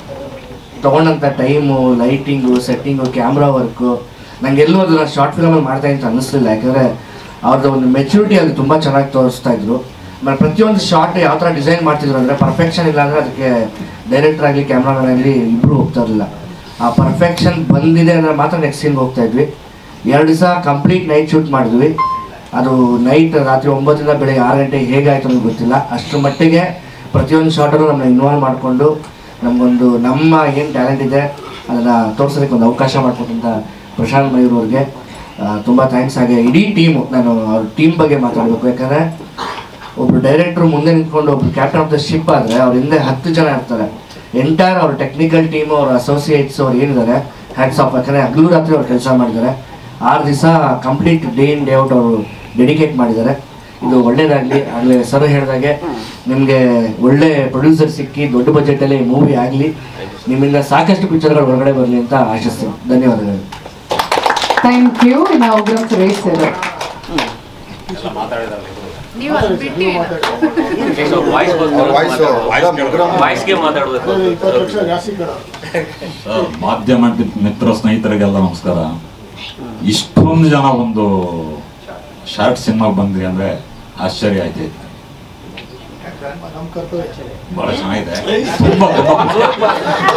ತೊಗೊಂಡಂಥ time lighting setting camera work ನನಗೆಲ್ಲೂ ಅದನ್ನು ಶಾರ್ಟ್ ಫಿಲಮಲ್ಲಿ ಮಾಡ್ತಾ ಅಂತ ಅನ್ನಿಸ್ಲಿಲ್ಲ ಯಾಕಂದರೆ ಅವ್ರದ್ದು ಒಂದು ಮೆಚುರಿಟಿ ಅಲ್ಲಿ ತುಂಬ ಚೆನ್ನಾಗಿ ತೋರಿಸ್ತಾ ಇದ್ರು ಆಮೇಲೆ ಪ್ರತಿಯೊಂದು ಶಾರ್ಟ್ ಯಾವ ಥರ ಡಿಸೈನ್ ಮಾಡ್ತಿದ್ರು ಅಂದರೆ ಪರ್ಫೆಕ್ಷನ್ ಇಲ್ಲ ಅಂದರೆ ಅದಕ್ಕೆ ಡೈರೆಕ್ಟರ್ ಆಗಲಿ ಕ್ಯಾಮ್ರಾಮನ್ ಆಗಲಿ ಇಬ್ಬರು ಹೋಗ್ತಾ ಇರಲಿಲ್ಲ ಆ ಪರ್ಫೆಕ್ಷನ್ ಬಂದಿದೆ ಅಂದರೆ ಮಾತ್ರ ನೆಕ್ಸ್ಟ್ ಸೀನ್ಗೆ ಹೋಗ್ತಾ ಇದ್ವಿ ಎರಡು ದಿವಸ ಕಂಪ್ಲೀಟ್ ನೈಟ್ ಶೂಟ್ ಮಾಡಿದ್ವಿ ಅದು ನೈಟ್ ರಾತ್ರಿ ಒಂಬತ್ತರಿಂದ ಬೆಳಗ್ಗೆ ಆರು ಗಂಟೆಗೆ ಹೇಗಾಯ್ತು ಅನ್ನೋದು ಗೊತ್ತಿಲ್ಲ ಅಷ್ಟರ ಮಟ್ಟಿಗೆ ಪ್ರತಿಯೊಂದು ಶಾರ್ಟನ್ನು ನಮ್ಮನ್ನ ಇನ್ವಾಲ್ವ್ ಮಾಡಿಕೊಂಡು ನಮಗೊಂದು ನಮ್ಮ ಏನು ಟ್ಯಾಲೆಂಟ್ ಇದೆ ಅದನ್ನು ತೋರ್ಸೋದಕ್ಕೆ ಒಂದು ಅವಕಾಶ ಮಾಡಿಕೊಟ್ಟಂಥ ಪ್ರಶಾಂತ್ ಮಯೂರ್ ಅವ್ರಿಗೆ ತುಂಬ ಥ್ಯಾಂಕ್ಸ್ ಹಾಗೆ ಇಡೀ ಟೀಮು ನಾನು ಅವ್ರ ಟೀಮ್ ಬಗ್ಗೆ ಮಾತಾಡಬೇಕು ಯಾಕಂದರೆ ಒಬ್ರು ಡೈರೆಕ್ಟ್ರು ಮುಂದೆ ನಿಂತ್ಕೊಂಡು ಒಬ್ರು ಕ್ಯಾಪ್ಟನ್ ಆಫ್ ದ ಶಿಪ್ ಆದರೆ ಅವ್ರ ಹಿಂದೆ ಹತ್ತು ಜನ ಇರ್ತಾರೆ ಎಂಟೈರ್ ಅವ್ರ ಟೆಕ್ನಿಕಲ್ ಟೀಮು ಅವ್ರ ಅಸೋಸಿಯೇಟ್ಸ್ ಅವ್ರು ಏನಿದ್ದಾರೆ ಹ್ಯಾಂಡ್ಸ್ ಆಫ್ ಯಾಕಂದರೆ ಹಗಲು ರಾತ್ರಿ ಅವ್ರು ಕೆಲಸ ಮಾಡಿದ್ದಾರೆ ಆರು ದಿವಸ complete day in day out ಅವರು ಡೆಡಿಕೇಟ್ ಮಾಡಿದ್ದಾರೆ ಇದು ಒಳ್ಳೇದಾಗಲಿ ಆಗಲೇ ಸರ್ ಹೇಳಿದಾಗೆ ನಿಮಗೆ ಒಳ್ಳೆ ಪ್ರೊಡ್ಯೂಸರ್ ಸಿಕ್ಕಿ ದೊಡ್ಡ ಬಜೆಟಲ್ಲಿ ಮೂವಿ ಆಗಲಿ ನಿಮ್ಮಿಂದ ಸಾಕಷ್ಟು ಪಿಕ್ಚರ್ಗಳು ಹೊರಗಡೆ ಬರಲಿ ಅಂತ ಆಶಿಸ್ತೀನಿ ಧನ್ಯವಾದಗಳು ಥ್ಯಾಂಕ್ ಯು ನಾವು ಉಗ್ರಂ ಸುರೇಶ್ ಸರ್ ನೀವು ಅದು ಬಿಟ್ಟು ವಾಯ್ಸ್ಗೆ ಮಾತಾಡ್ಬೇಕು ಇಪ್ಪತ್ತು ಲಕ್ಷ ಜಾಸ್ತಿ ಕಡ ಮಾಧ್ಯಮ ಮಿತ್ರ ಸ್ನೇಹಿತರಿಗೆಲ್ಲ ನಮಸ್ಕಾರ ಇಷ್ಟೊಂದು ಜನ ಒಂದು ಶಾರ್ಟ್ ಸಿನಿಮಾಗೆ ಬಂದ್ರಿ ಅಂದ್ರೆ ಆಶ್ಚರ್ಯ ಆಯ್ತು ನಮ್ಮ ಕರ್ತವ್ಯ ಬಹಳ ಚೆನ್ನಾಗಿದೆ ತುಂಬಾ ತುಂಬಾ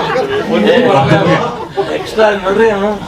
ಎಕ್ಸ್ಟ್ರಾ ನೋಡ್ರಿ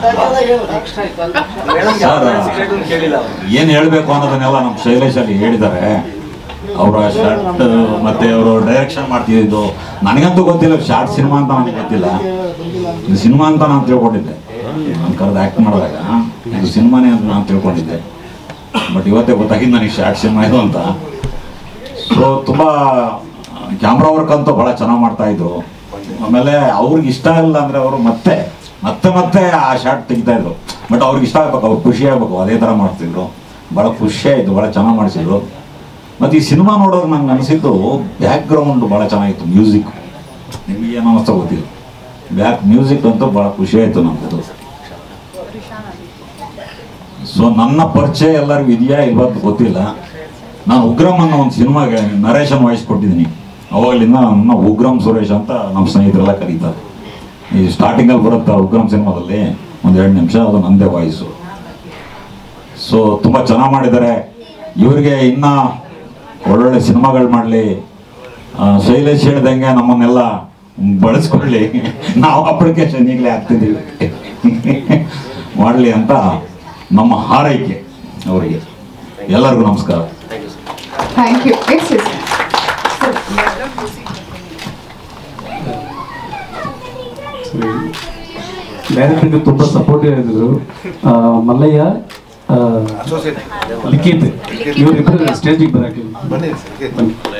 ಸರ್ ಏನ್ ಹೇಳ್ಬೇಕು ಅನ್ನೋದನ್ನೆಲ್ಲ ನಮ್ಮ ಶೈಲೇಶ್ ಅಲ್ಲಿ ಹೇಳಿದ್ದಾರೆ ಅವರ ಶಾರ್ಟ್ ಮತ್ತೆ ಅವರು ಡೈರೆಕ್ಷನ್ ಮಾಡ್ತಿದ್ದು ನನಗಂತೂ ಗೊತ್ತಿಲ್ಲ ಶಾರ್ಟ್ ಸಿನಿಮಾ ಅಂತ ನನಗೆ ಗೊತ್ತಿಲ್ಲ ಇದು ಸಿನಿಮಾ ಅಂತ ನಾನು ತಿಳ್ಕೊಂಡಿದ್ದೆ ನಾನು ಕರೆದು ಆ್ಯಕ್ಟ್ ಮಾಡಿದಾಗ ಇದು ಸಿನಿಮಾನೇ ಅಂತ ನಾನು ತಿಳ್ಕೊಂಡಿದ್ದೆ ಬಟ್ ಇವತ್ತೇ ಗೊತ್ತಾಗಿದ್ದು ನನಗೆ ಶಾರ್ಟ್ ಸಿನಿಮಾ ಇದು ಅಂತ ಸೊ ತುಂಬ ಕ್ಯಾಮ್ರಾ ವರ್ಕ್ ಅಂತೂ ಭಾಳ ಚೆನ್ನಾಗಿ ಮಾಡ್ತಾ ಇದ್ರು ಆಮೇಲೆ ಅವ್ರಿಗೆ ಇಷ್ಟ ಇಲ್ಲ ಅಂದ್ರೆ ಅವರು ಮತ್ತೆ ಮತ್ತೆ ಮತ್ತೆ ಆ ಶಾರ್ಟ್ ತೆಗಿತಾ ಇದ್ರು ಬಟ್ ಅವ್ರಿಗೆ ಇಷ್ಟ ಆಗ್ಬೇಕು ಅವ್ರು ಖುಷಿ ಆಗ್ಬೇಕು ಅದೇ ಥರ ಮಾಡ್ತಿದ್ರು ಭಾಳ ಖುಷಿ ಆಯಿತು ಭಾಳ ಚೆನ್ನಾಗಿ ಮಾಡಿಸಿದ್ರು ಮತ್ತು ಈ ಸಿನಿಮಾ ನೋಡೋದು ನಂಗೆ ಅನಿಸಿದ್ದು ಬ್ಯಾಕ್ ಗ್ರೌಂಡ್ ಭಾಳ ಚೆನ್ನಾಗಿತ್ತು ಮ್ಯೂಸಿಕ್ ನಿಮಗೆ ಏನು ಅನ್ನಿಸ್ತಾ ಗೊತ್ತಿಲ್ಲ ಬ್ಯಾಕ್ ಮ್ಯೂಸಿಕ್ ಅಂತೂ ಭಾಳ ಖುಷಿ ಆಯಿತು ನಮ್ಮದು ಸೊ ನನ್ನ ಪರಿಚಯ ಎಲ್ಲರಿಗೂ ಇದೆಯಾ ಇಲ್ವತ್ತು ಗೊತ್ತಿಲ್ಲ ನಾನು ಉಗ್ರಮ್ ಅನ್ನೋ ಒಂದು ಸಿನಿಮಾಗೆ ನರೇಶನ್ ವಾಯ್ಸ್ ಕೊಟ್ಟಿದ್ದೀನಿ ಅವಾಗಲಿಂದ ನನ್ನ ಉಗ್ರಮ್ ಸುರೇಶ್ ಅಂತ ನಮ್ಮ ಸ್ನೇಹಿತರೆಲ್ಲ ಕರೀತಾರೆ ಈ ಸ್ಟಾರ್ಟಿಂಗಲ್ಲಿ ಬರುತ್ತೆ ಉಗ್ರಮ್ ಸಿನಿಮಾದಲ್ಲಿ ಒಂದು ಎರಡು ನಿಮಿಷ ಅದು ನಂದೇ ವಾಯ್ಸು ಸೊ ತುಂಬ ಚೆನ್ನಾಗಿ ಮಾಡಿದ್ದಾರೆ ಇವರಿಗೆ ಇನ್ನ ಒಳ್ಳೊಳ್ಳೆ ಸಿನಿಮಾಗಳು ಮಾಡಲಿ ಶೈಲೇಶ್ ಹೇಳ್ದಂಗೆ ನಮ್ಮನ್ನೆಲ್ಲ ಬಳಸ್ಕೊಳ್ಳಿ ನಾವು ಅಪ್ಲಿಕೇಶನ್ ಈಗಲೇ ಹಾಕ್ತಿದ್ದೀವಿ ಮಾಡಲಿ ಅಂತ ನಮ್ಮ ಹಾರೈಕೆ ಅವರಿಗೆ ಎಲ್ಲರಿಗೂ ನಮಸ್ಕಾರ ಥ್ಯಾಂಕ್ ಯು ಎಸ್ ಎಸ್ ಡೈರೆಕ್ಟರ್ಗೆ ತುಂಬ ಸಪೋರ್ಟಿವ್ ಆಗಿದ್ರು ಆ, ಮಲ್ಲಯ್ಯ ಆ, ಲಿಖಿತ್ ಇವರಿಬ್ಬರು ಸ್ಟೇಜಿಗೆ ಬರಕ್ಕೆ ಬನ್ನಿ ಬನ್ನಿ